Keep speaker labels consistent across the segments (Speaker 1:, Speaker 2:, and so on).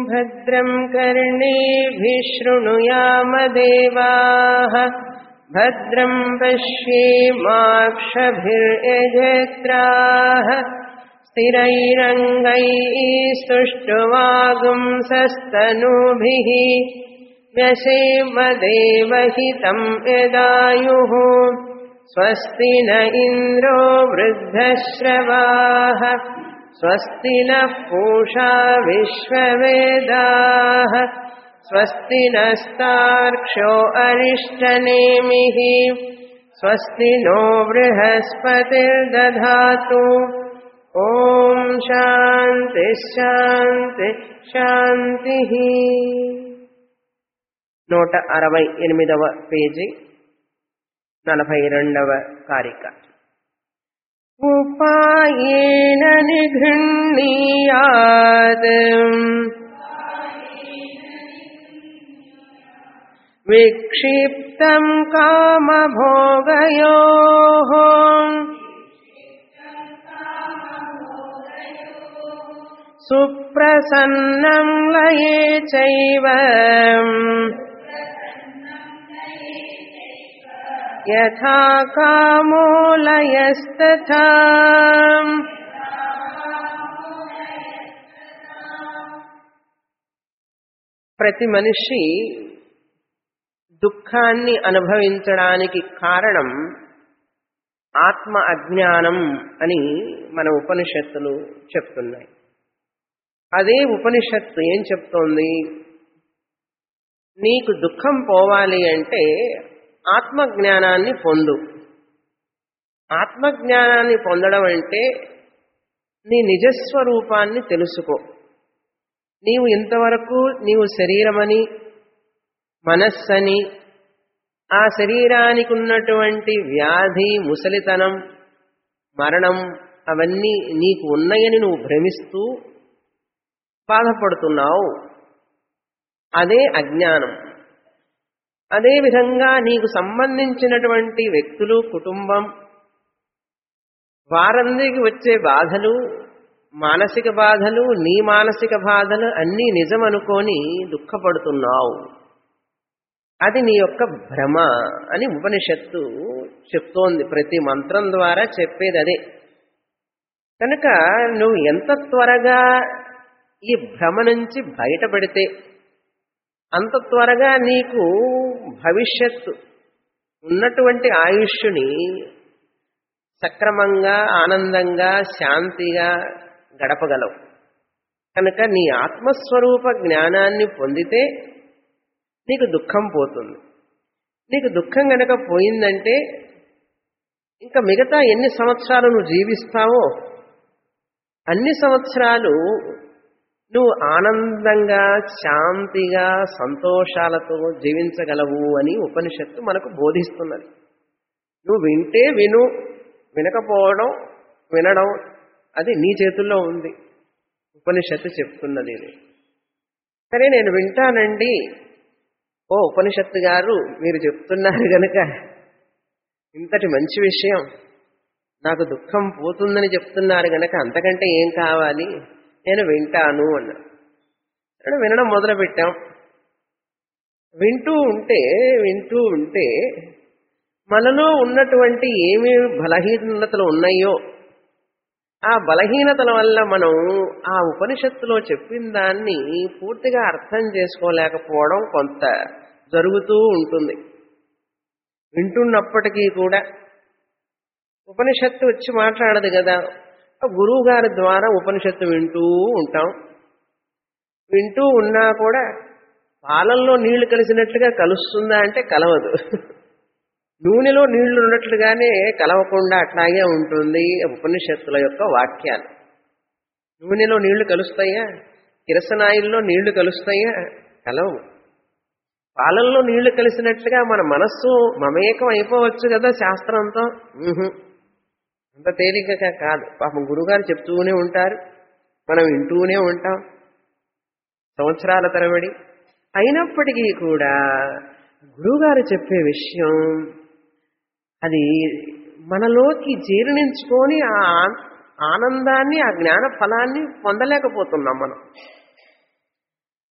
Speaker 1: भद्रं कर्णेभिः शृणुयामदेवाः भद्रं पश्येमाक्षभिर्यजत्राः स्थिरैरङ्गैः सुष्ठुवागुंसस्तनूभिः व्यसेमदेवहितं यदायुः स्वस्ति न इन्द्रो वृद्धश्रवाः स्वस्ति नः पूषा विश्ववेदाः स्वस्ति नस्तार्क्ष्यो अरिष्टनेमिः स्वस्ति नो बृहस्पतिर्दधातु ॐ शान्ति शान्ति శాంతిః నూట అరవై ఎనిమిదవ పేజీ నలభై రెండవ కారిక ఉపాయేన నిగృహ్ణీయాత్ విక్షిప్తం కామభోగయోః సుప్రసన్నం లయే చైవ యథా కామో లయస్తథా ప్రతి మనిషి దుఃఖాన్ని అనుభవించడానికి కారణం ఆత్మ అజ్ఞానం అని మన ఉపనిషత్తులు చెప్తున్నాయి అదే ఉపనిషత్తు ఏం చెప్తోంది నీకు దుఃఖం పోవాలి అంటే ఆత్మజ్ఞానాన్ని పొందు ఆత్మజ్ఞానాన్ని పొందడం అంటే నీ నిజస్వరూపాన్ని తెలుసుకో నీవు ఇంతవరకు నీవు శరీరమని మనస్సని ఆ శరీరానికి ఉన్నటువంటి వ్యాధి ముసలితనం మరణం అవన్నీ నీకు ఉన్నాయని నువ్వు భ్రమిస్తూ బాధపడుతున్నావు అదే అజ్ఞానం అదేవిధంగా నీకు సంబంధించినటువంటి వ్యక్తులు కుటుంబం వారందరికి వచ్చే బాధలు మానసిక బాధలు నీ మానసిక బాధలు అన్నీ నిజమనుకొని దుఃఖపడుతున్నావు అది నీ యొక్క భ్రమ అని ఉపనిషత్తు చెప్తోంది ప్రతి మంత్రం ద్వారా చెప్పేది అదే కనుక నువ్వు ఎంత త్వరగా ఈ భ్రమ నుంచి బయటపడితే అంత త్వరగా నీకు భవిష్యత్తు ఉన్నటువంటి ఆయుష్యుని సక్రమంగా ఆనందంగా శాంతిగా గడపగలవు కనుక నీ ఆత్మస్వరూప జ్ఞానాన్ని పొందితే నీకు దుఃఖం పోతుంది నీకు దుఃఖం గనక పోయిందంటే ఇంకా మిగతా ఎన్ని సంవత్సరాలు నువ్వు జీవిస్తావో అన్ని సంవత్సరాలు నువ్వు ఆనందంగా శాంతిగా సంతోషాలతో జీవించగలవు అని ఉపనిషత్తు మనకు బోధిస్తున్నది నువ్వు వింటే విను వినకపోవడం వినడం అది నీ చేతుల్లో ఉంది ఉపనిషత్తు చెప్తున్నది ఇది సరే నేను వింటానండి ఓ ఉపనిషత్తు గారు మీరు చెప్తున్నారు గనక ఇంతటి మంచి విషయం నాకు దుఃఖం పోతుందని చెప్తున్నారు గనక అంతకంటే ఏం కావాలి నేను వింటాను అన్నా వినడం మొదలుపెట్టాం వింటూ ఉంటే వింటూ ఉంటే మనలో ఉన్నటువంటి ఏమి బలహీనతలు ఉన్నాయో ఆ బలహీనతల వల్ల మనం ఆ ఉపనిషత్తులో చెప్పిన దాన్ని పూర్తిగా అర్థం చేసుకోలేకపోవడం కొంత జరుగుతూ ఉంటుంది వింటున్నప్పటికీ కూడా ఉపనిషత్తు వచ్చి మాట్లాడదు కదా గురువు గారి ద్వారా ఉపనిషత్తు వింటూ ఉంటాం వింటూ ఉన్నా కూడా పాలల్లో నీళ్లు కలిసినట్లుగా కలుస్తుందా అంటే కలవదు నూనెలో నీళ్లు ఉన్నట్లుగానే కలవకుండా అట్లాగే ఉంటుంది ఉపనిషత్తుల యొక్క వాక్యాలు నూనెలో నీళ్లు కలుస్తాయా కిరసనాయిల్లో నీళ్లు కలుస్తాయా కలవు పాలల్లో నీళ్లు కలిసినట్లుగా మన మనస్సు మమేకం అయిపోవచ్చు కదా శాస్త్రంతో అంత తేలికగా కాదు పాపం గురుగారు చెప్తూనే ఉంటారు మనం వింటూనే ఉంటాం సంవత్సరాల తరబడి అయినప్పటికీ కూడా గురువుగారు చెప్పే విషయం అది మనలోకి జీర్ణించుకొని ఆ ఆనందాన్ని ఆ జ్ఞాన ఫలాన్ని పొందలేకపోతున్నాం మనం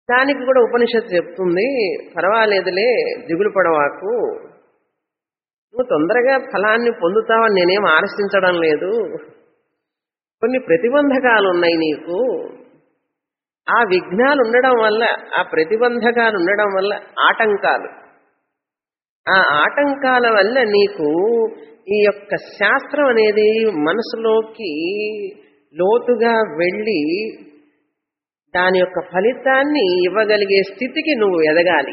Speaker 1: దానికి కూడా ఉపనిషత్తు చెప్తుంది పర్వాలేదులే దిగులు పడవాకు నువ్వు తొందరగా ఫలాన్ని పొందుతావని నేనేం ఆలోచించడం లేదు కొన్ని ప్రతిబంధకాలు ఉన్నాయి నీకు ఆ విఘ్నాలు ఉండడం వల్ల ఆ ప్రతిబంధకాలు ఉండడం వల్ల ఆటంకాలు ఆ ఆటంకాల వల్ల నీకు ఈ యొక్క శాస్త్రం అనేది మనసులోకి లోతుగా వెళ్ళి దాని యొక్క ఫలితాన్ని ఇవ్వగలిగే స్థితికి నువ్వు ఎదగాలి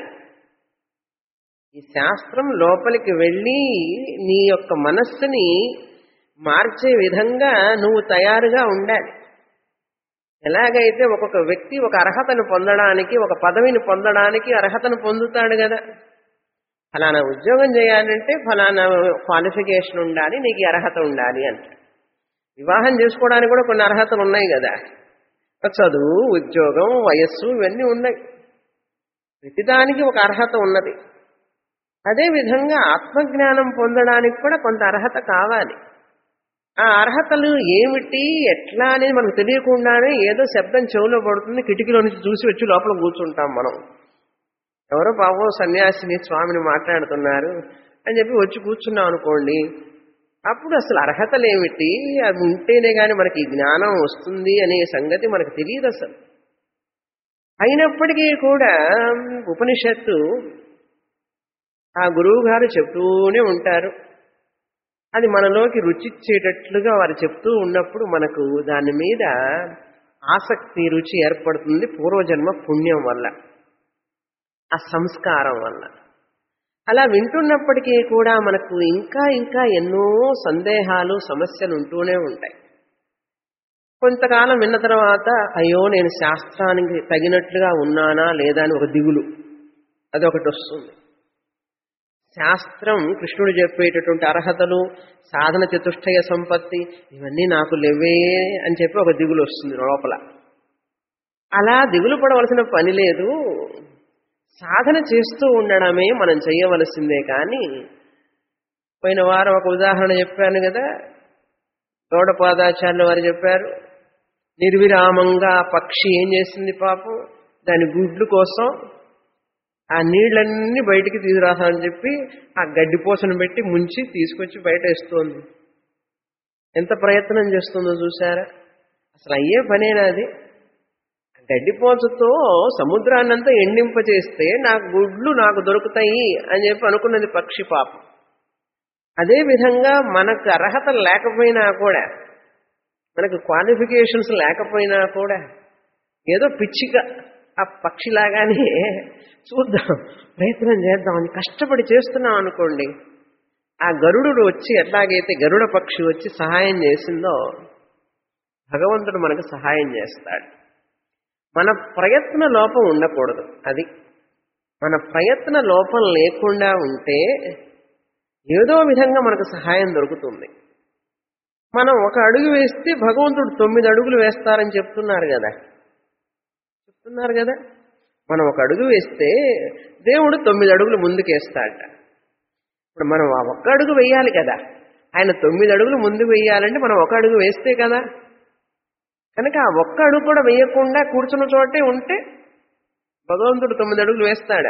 Speaker 1: ఈ శాస్త్రం లోపలికి వెళ్ళి నీ యొక్క మనస్సుని మార్చే విధంగా నువ్వు తయారుగా ఉండాలి ఎలాగైతే ఒక్కొక్క వ్యక్తి ఒక అర్హతను పొందడానికి ఒక పదవిని పొందడానికి అర్హతను పొందుతాడు కదా ఫలానా ఉద్యోగం చేయాలంటే ఫలానా క్వాలిఫికేషన్ ఉండాలి నీకు ఈ అర్హత ఉండాలి అంట వివాహం చేసుకోవడానికి కూడా కొన్ని అర్హతలు ఉన్నాయి కదా చదువు ఉద్యోగం వయస్సు ఇవన్నీ ఉన్నాయి ప్రతిదానికి ఒక అర్హత ఉన్నది అదేవిధంగా ఆత్మజ్ఞానం పొందడానికి కూడా కొంత అర్హత కావాలి ఆ అర్హతలు ఏమిటి ఎట్లా అనేది మనకు తెలియకుండానే ఏదో శబ్దం చెవులో పడుతుంది కిటికీలో నుంచి చూసి వచ్చి లోపల కూర్చుంటాం మనం ఎవరో పాపం సన్యాసిని స్వామిని మాట్లాడుతున్నారు అని చెప్పి వచ్చి కూర్చున్నాం అనుకోండి అప్పుడు అసలు అర్హతలు ఏమిటి అది ఉంటేనే కానీ మనకి ఈ జ్ఞానం వస్తుంది అనే సంగతి మనకు తెలియదు అసలు అయినప్పటికీ కూడా ఉపనిషత్తు ఆ గురువు గారు చెప్తూనే ఉంటారు అది మనలోకి రుచిచ్చేటట్లుగా వారు చెప్తూ ఉన్నప్పుడు మనకు దాని మీద ఆసక్తి రుచి ఏర్పడుతుంది పూర్వజన్మ పుణ్యం వల్ల ఆ సంస్కారం వల్ల అలా వింటున్నప్పటికీ కూడా మనకు ఇంకా ఇంకా ఎన్నో సందేహాలు సమస్యలు ఉంటూనే ఉంటాయి కొంతకాలం విన్న తర్వాత అయ్యో నేను శాస్త్రానికి తగినట్లుగా ఉన్నానా లేదా అని ఒక దిగులు అదొకటి వస్తుంది శాస్త్రం కృష్ణుడు చెప్పేటటువంటి అర్హతలు సాధన చతుష్టయ సంపత్తి ఇవన్నీ నాకు లేవే అని చెప్పి ఒక దిగులు వస్తుంది లోపల అలా దిగులు పడవలసిన పని లేదు సాధన చేస్తూ ఉండడమే మనం చేయవలసిందే కానీ పోయిన వారం ఒక ఉదాహరణ చెప్పాను కదా గౌడపాదాచార్యుల వారు చెప్పారు నిర్విరామంగా ఆ పక్షి ఏం చేసింది పాపం దాని గుడ్లు కోసం ఆ నీళ్ళన్నీ బయటికి తీసుకురాసాలని చెప్పి ఆ గడ్డిపోసను పెట్టి ముంచి తీసుకొచ్చి బయట వేస్తోంది ఎంత ప్రయత్నం చేస్తుందో చూసారా అసలు అయ్యే పనేనా అది గడ్డిపోసతో సముద్రాన్నంతా ఎండింపచేస్తే నాకు గుడ్లు నాకు దొరుకుతాయి అని చెప్పి అనుకున్నది పక్షి పాపం అదే విధంగా మనకు అర్హత లేకపోయినా కూడా మనకు క్వాలిఫికేషన్స్ లేకపోయినా కూడా ఏదో పిచ్చిగా ఆ పక్షిలాగానే చూద్దాం ప్రయత్నం చేద్దాం అని కష్టపడి చేస్తున్నాం అనుకోండి ఆ గరుడు వచ్చి ఎట్లాగైతే గరుడ పక్షి వచ్చి సహాయం చేసిందో భగవంతుడు మనకు సహాయం చేస్తాడు మన ప్రయత్న లోపం ఉండకూడదు అది మన ప్రయత్న లోపం లేకుండా ఉంటే ఏదో విధంగా మనకు సహాయం దొరుకుతుంది మనం ఒక అడుగు వేస్తే భగవంతుడు తొమ్మిది అడుగులు వేస్తారని చెప్తున్నారు కదా చెప్తున్నారు కదా మనం ఒక అడుగు వేస్తే దేవుడు తొమ్మిది అడుగులు ముందుకేస్తాడట ఇప్పుడు మనం ఆ ఒక్క అడుగు వేయాలి కదా ఆయన తొమ్మిది అడుగులు ముందుకు వేయాలంటే మనం ఒక అడుగు వేస్తే కదా కనుక ఆ ఒక్క అడుగు కూడా వేయకుండా కూర్చున్న చోటే ఉంటే భగవంతుడు తొమ్మిది అడుగులు వేస్తాడా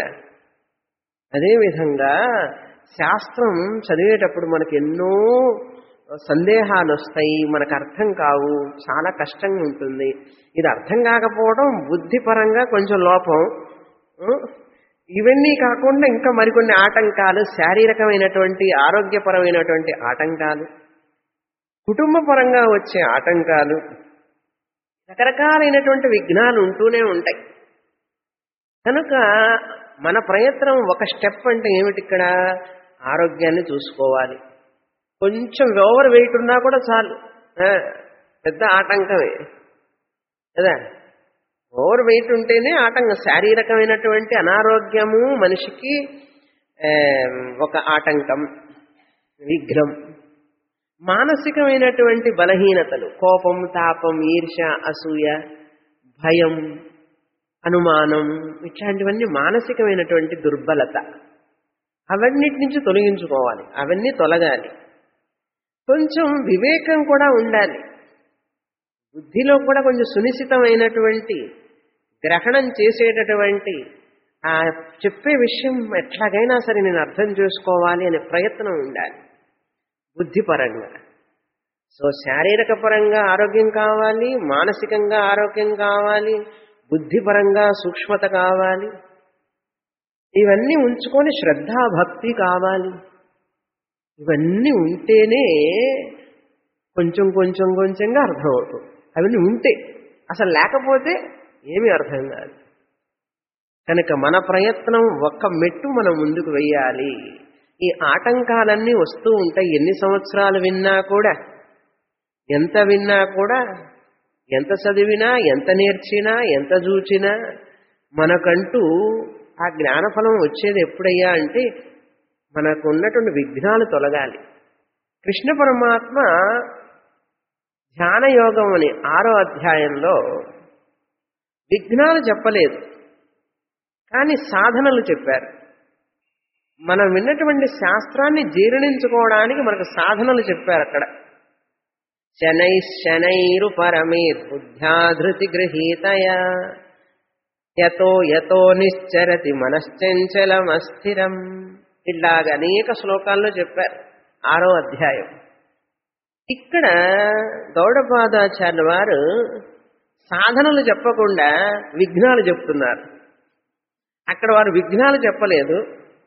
Speaker 1: అదేవిధంగా శాస్త్రం చదివేటప్పుడు మనకి ఎన్నో సందేహాలు వస్తాయి మనకు అర్థం కావు చాలా కష్టంగా ఉంటుంది ఇది అర్థం కాకపోవడం బుద్ధిపరంగా కొంచెం లోపం ఇవన్నీ కాకుండా ఇంకా మరికొన్ని ఆటంకాలు శారీరకమైనటువంటి ఆరోగ్యపరమైనటువంటి ఆటంకాలు కుటుంబపరంగా వచ్చే ఆటంకాలు రకరకాలైనటువంటి విఘ్నాలు ఉంటూనే ఉంటాయి కనుక మన ప్రయత్నం ఒక స్టెప్ అంటే ఏమిటి ఇక్కడ ఆరోగ్యాన్ని చూసుకోవాలి కొంచెం ఓవర్ వెయిట్ ఉన్నా కూడా చాలు పెద్ద ఆటంకమే కదా ఓవర్ వెయిట్ ఉంటేనే ఆటంకం శారీరకమైనటువంటి అనారోగ్యము మనిషికి ఒక ఆటంకం విఘ్నం మానసికమైనటువంటి బలహీనతలు కోపం తాపం ఈర్ష అసూయ భయం అనుమానం ఇట్లాంటివన్నీ మానసికమైనటువంటి దుర్బలత అవన్నిటి నుంచి తొలగించుకోవాలి అవన్నీ తొలగాలి కొంచెం వివేకం కూడా ఉండాలి బుద్ధిలో కూడా కొంచెం సునిశ్చితమైనటువంటి గ్రహణం చేసేటటువంటి ఆ చెప్పే విషయం ఎట్లాగైనా సరే నేను అర్థం చేసుకోవాలి అనే ప్రయత్నం ఉండాలి బుద్ధిపరంగా సో శారీరక పరంగా ఆరోగ్యం కావాలి మానసికంగా ఆరోగ్యం కావాలి బుద్ధిపరంగా సూక్ష్మత కావాలి ఇవన్నీ ఉంచుకొని శ్రద్ధా భక్తి కావాలి ఇవన్నీ ఉంటేనే కొంచెం కొంచెం కొంచెంగా అర్థమవుతుంది అవన్నీ ఉంటే అసలు లేకపోతే ఏమీ అర్థం కాదు కనుక మన ప్రయత్నం ఒక్క మెట్టు మనం ముందుకు వెయ్యాలి ఈ ఆటంకాలన్నీ వస్తూ ఉంటాయి ఎన్ని సంవత్సరాలు విన్నా కూడా ఎంత విన్నా కూడా ఎంత చదివినా ఎంత నేర్చినా ఎంత చూచినా మనకంటూ ఆ జ్ఞానఫలం వచ్చేది ఎప్పుడయ్యా అంటే మనకు ఉన్నటువంటి విఘ్నాలు తొలగాలి కృష్ణ పరమాత్మ ధ్యానయోగం అని ఆరో అధ్యాయంలో విఘ్నాలు చెప్పలేదు కానీ సాధనలు చెప్పారు మనం విన్నటువంటి శాస్త్రాన్ని జీర్ణించుకోవడానికి మనకు సాధనలు చెప్పారు అక్కడ శనై శనైరు పరమే బుద్ధ్యాధృతి గృహీతయ యతో యతో నిశ్చరతి మనశ్చంచలమస్థిరం ఇలాగ అనేక శ్లోకాల్లో చెప్పారు ఆరో అధ్యాయం ఇక్కడ గౌడపాదాచార్య వారు సాధనలు చెప్పకుండా విఘ్నాలు చెప్తున్నారు అక్కడ వారు విఘ్నాలు చెప్పలేదు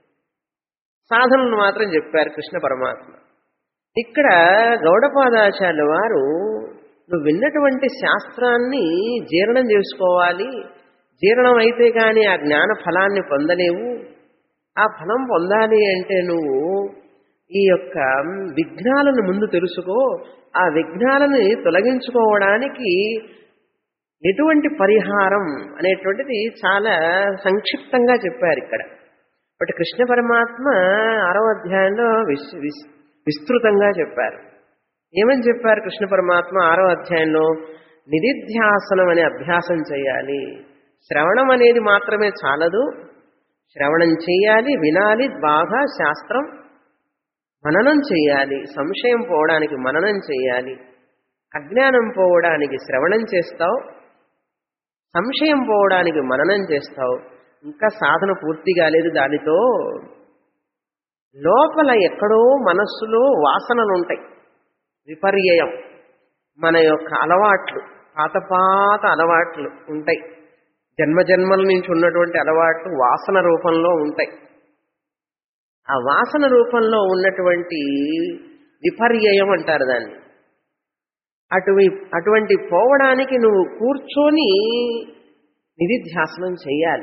Speaker 1: సాధనలు మాత్రం చెప్పారు కృష్ణ పరమాత్మ ఇక్కడ గౌడపాదాచార్య వారు నువ్వు విన్నటువంటి శాస్త్రాన్ని జీర్ణం చేసుకోవాలి జీర్ణం అయితే కానీ ఆ జ్ఞాన ఫలాన్ని పొందలేవు ఆ ఫలం పొందాలి అంటే నువ్వు ఈ యొక్క విఘ్నాలను ముందు తెలుసుకో ఆ విఘ్నాలను తొలగించుకోవడానికి ఎటువంటి పరిహారం అనేటువంటిది చాలా సంక్షిప్తంగా చెప్పారు ఇక్కడ బట్ కృష్ణ పరమాత్మ ఆరో అధ్యాయంలో విస్ విస్ విస్తృతంగా చెప్పారు ఏమని చెప్పారు కృష్ణ పరమాత్మ ఆరో అధ్యాయంలో నిధిధ్యాసనం అనే అభ్యాసం చేయాలి శ్రవణం అనేది మాత్రమే చాలదు శ్రవణం చేయాలి వినాలి బాగా శాస్త్రం మననం చేయాలి సంశయం పోవడానికి మననం చేయాలి అజ్ఞానం పోవడానికి శ్రవణం చేస్తావు సంశయం పోవడానికి మననం చేస్తావు ఇంకా సాధన పూర్తి కాలేదు దానితో లోపల ఎక్కడో మనస్సులో వాసనలు ఉంటాయి విపర్యయం మన యొక్క అలవాట్లు పాత పాత అలవాట్లు ఉంటాయి జన్మజన్మల నుంచి ఉన్నటువంటి అలవాట్లు వాసన రూపంలో ఉంటాయి ఆ వాసన రూపంలో ఉన్నటువంటి విపర్యయం అంటారు దాన్ని అటు అటువంటి పోవడానికి నువ్వు కూర్చొని నిధిధ్యాసనం చెయ్యాలి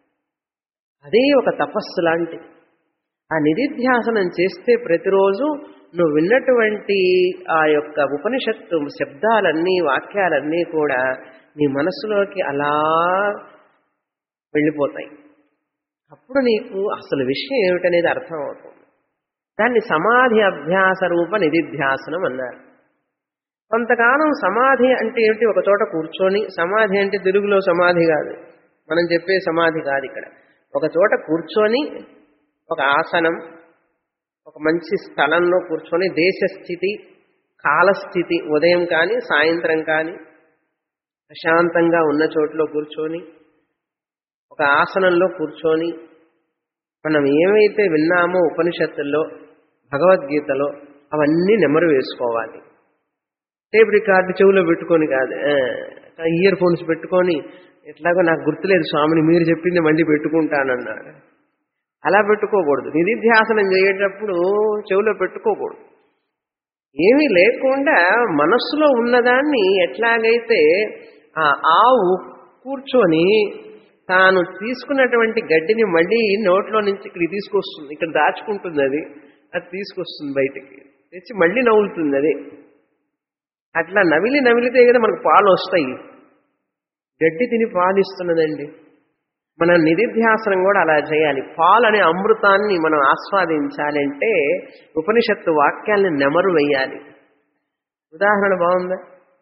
Speaker 1: అదే ఒక తపస్సు లాంటి ఆ నిధిధ్యాసనం చేస్తే ప్రతిరోజు నువ్వు విన్నటువంటి ఆ యొక్క ఉపనిషత్తు శబ్దాలన్నీ వాక్యాలన్నీ కూడా నీ మనస్సులోకి అలా వెళ్ళిపోతాయి అప్పుడు నీకు అసలు విషయం ఏమిటనేది అర్థం అవుతుంది దాన్ని సమాధి అభ్యాస రూప నిధిధ్యాసనం అన్నారు కొంతకాలం సమాధి అంటే ఏమిటి ఒక చోట కూర్చొని సమాధి అంటే తెలుగులో సమాధి కాదు మనం చెప్పే సమాధి కాదు ఇక్కడ ఒక చోట కూర్చొని ఒక ఆసనం ఒక మంచి స్థలంలో కూర్చొని దేశస్థితి కాలస్థితి ఉదయం కానీ సాయంత్రం కానీ ప్రశాంతంగా ఉన్న చోట్లో కూర్చొని ఒక ఆసనంలో కూర్చొని మనం ఏమైతే విన్నామో ఉపనిషత్తుల్లో భగవద్గీతలో అవన్నీ నెమరు వేసుకోవాలి టేప్ రికార్డు చెవిలో పెట్టుకొని కాదు ఇయర్ ఫోన్స్ పెట్టుకొని ఎట్లాగో నాకు గుర్తులేదు స్వామిని మీరు చెప్పింది మళ్ళీ పెట్టుకుంటానన్నాడు అలా పెట్టుకోకూడదు నిధిధ్యాసనం చేయేటప్పుడు చెవిలో పెట్టుకోకూడదు ఏమీ లేకుండా మనస్సులో ఉన్నదాన్ని ఎట్లాగైతే ఆ ఆవు కూర్చొని తాను తీసుకున్నటువంటి గడ్డిని మళ్ళీ నోట్లో నుంచి ఇక్కడ తీసుకొస్తుంది ఇక్కడ దాచుకుంటుంది అది అది తీసుకొస్తుంది బయటికి తెచ్చి మళ్ళీ నవ్వులుతుంది అది అట్లా నవిలి నవిలితే కదా మనకు పాలు వస్తాయి గడ్డి తిని పాలు ఇస్తున్నదండి మన నిధిధ్యాసనం కూడా అలా చేయాలి పాలు అనే అమృతాన్ని మనం ఆస్వాదించాలంటే ఉపనిషత్తు వాక్యాల్ని నెమరు వేయాలి ఉదాహరణ బాగుందా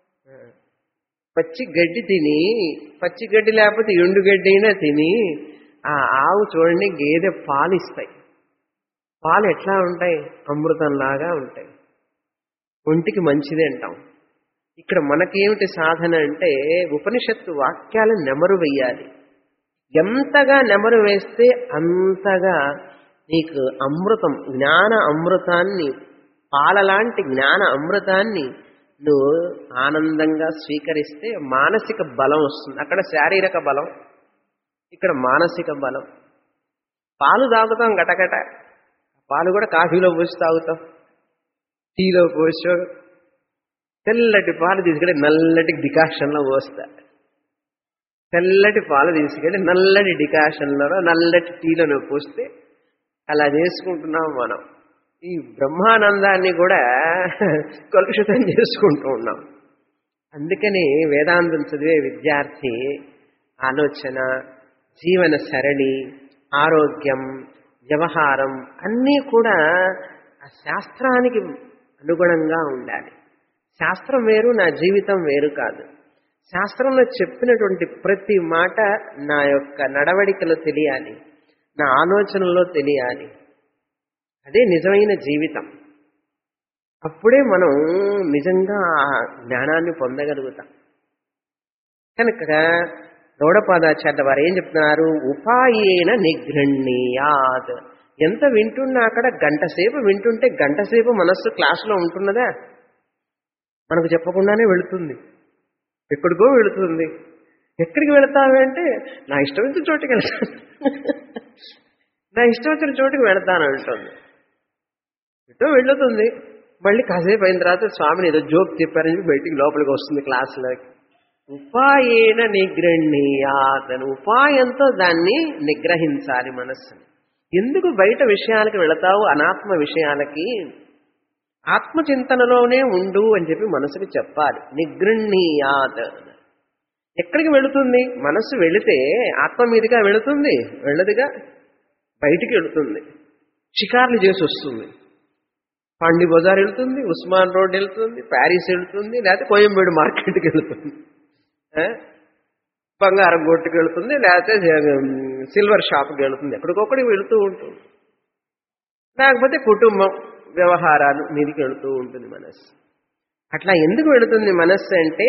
Speaker 1: పచ్చి గడ్డి తిని పచ్చి గడ్డి లేకపోతే ఎండు గడ్డి అయినా తిని ఆ ఆవు చూడండి గేదె పాలు ఇస్తాయి పాలు ఎట్లా ఉంటాయి అమృతంలాగా ఉంటాయి ఒంటికి మంచిది అంటాం ఇక్కడ మనకేమిటి సాధన అంటే ఉపనిషత్తు వాక్యాలు నెమరు వెయ్యాలి ఎంతగా నెమరు వేస్తే అంతగా నీకు అమృతం జ్ఞాన అమృతాన్ని పాలలాంటి జ్ఞాన అమృతాన్ని నువ్వు ఆనందంగా స్వీకరిస్తే మానసిక బలం వస్తుంది అక్కడ శారీరక బలం ఇక్కడ మానసిక బలం పాలు తాగుతాం గటగట పాలు కూడా కాఫీలో పోసి తాగుతాం టీలో పోసో తెల్లటి పాలు తీసుకెళ్ళి నల్లటి డికాషన్లో పోస్తా తెల్లటి పాలు తీసుకెళ్ళి నల్లటి డికాషన్లో నల్లటి టీలో పోస్తే అలా చేసుకుంటున్నాం మనం ఈ బ్రహ్మానందాన్ని కూడా కలుషితం చేసుకుంటూ ఉన్నాం అందుకని వేదాంతం చదివే విద్యార్థి ఆలోచన జీవన సరళి ఆరోగ్యం వ్యవహారం అన్నీ కూడా ఆ శాస్త్రానికి అనుగుణంగా ఉండాలి శాస్త్రం వేరు నా జీవితం వేరు కాదు శాస్త్రంలో చెప్పినటువంటి ప్రతి మాట నా యొక్క నడవడికలో తెలియాలి నా ఆలోచనలో తెలియాలి అదే నిజమైన జీవితం అప్పుడే మనం నిజంగా ఆ జ్ఞానాన్ని పొందగలుగుతాం కనుక గౌడపాదాచార్య వారు ఏం చెప్తున్నారు ఉపాయేన నిగృహ్ణీయాత్ ఎంత వింటున్నా అక్కడ గంట సేపు వింటుంటే గంట సేపు మనస్సు క్లాసులో ఉంటున్నదా మనకు చెప్పకుండానే వెళుతుంది ఎక్కడికో వెళుతుంది ఎక్కడికి వెళతావు అంటే నా ఇష్టం వచ్చిన చోటుకి వెళ్తాను నా ఇష్టం వచ్చిన చోటుకి వెళతాను అంటుంది ఎటో వెళ్ళుతుంది మళ్ళీ కాసేపు అయిన తర్వాత స్వామిని ఏదో జోక్ చెప్పారని చెప్పి బయటికి లోపలికి వస్తుంది క్లాసులోకి ఉపాయేన నిగ్రహణీయాతను ఉపాయంతో దాన్ని నిగ్రహించాలి మనస్సుని ఎందుకు బయట విషయాలకి వెళతావు అనాత్మ విషయాలకి ఆత్మచింతనలోనే ఉండు అని చెప్పి మనసుకి చెప్పాలి నిగృహ్ణీయాత్ ఎక్కడికి వెళుతుంది మనస్సు వెళితే ఆత్మ మీదుగా వెళుతుంది వెళ్ళదుగా బయటికి వెళుతుంది షికార్లు చేసి వస్తుంది పాండి బజార్ వెళ్తుంది ఉస్మాన్ రోడ్ వెళ్తుంది ప్యారిస్ వెళ్తుంది లేకపోతే కోయంబేడు మార్కెట్కి వెళ్తుంది ఆ? బంగారం కొట్టుకు వెళుతుంది లేకపోతే సిల్వర్ షాప్కి వెళుతుంది ఎక్కడికొక్కడికి వెళుతూ ఉంటుంది లేకపోతే కుటుంబం వ్యవహారాలు మీదికి వెళుతూ ఉంటుంది మనస్సు అట్లా ఎందుకు వెళుతుంది మనస్సు అంటే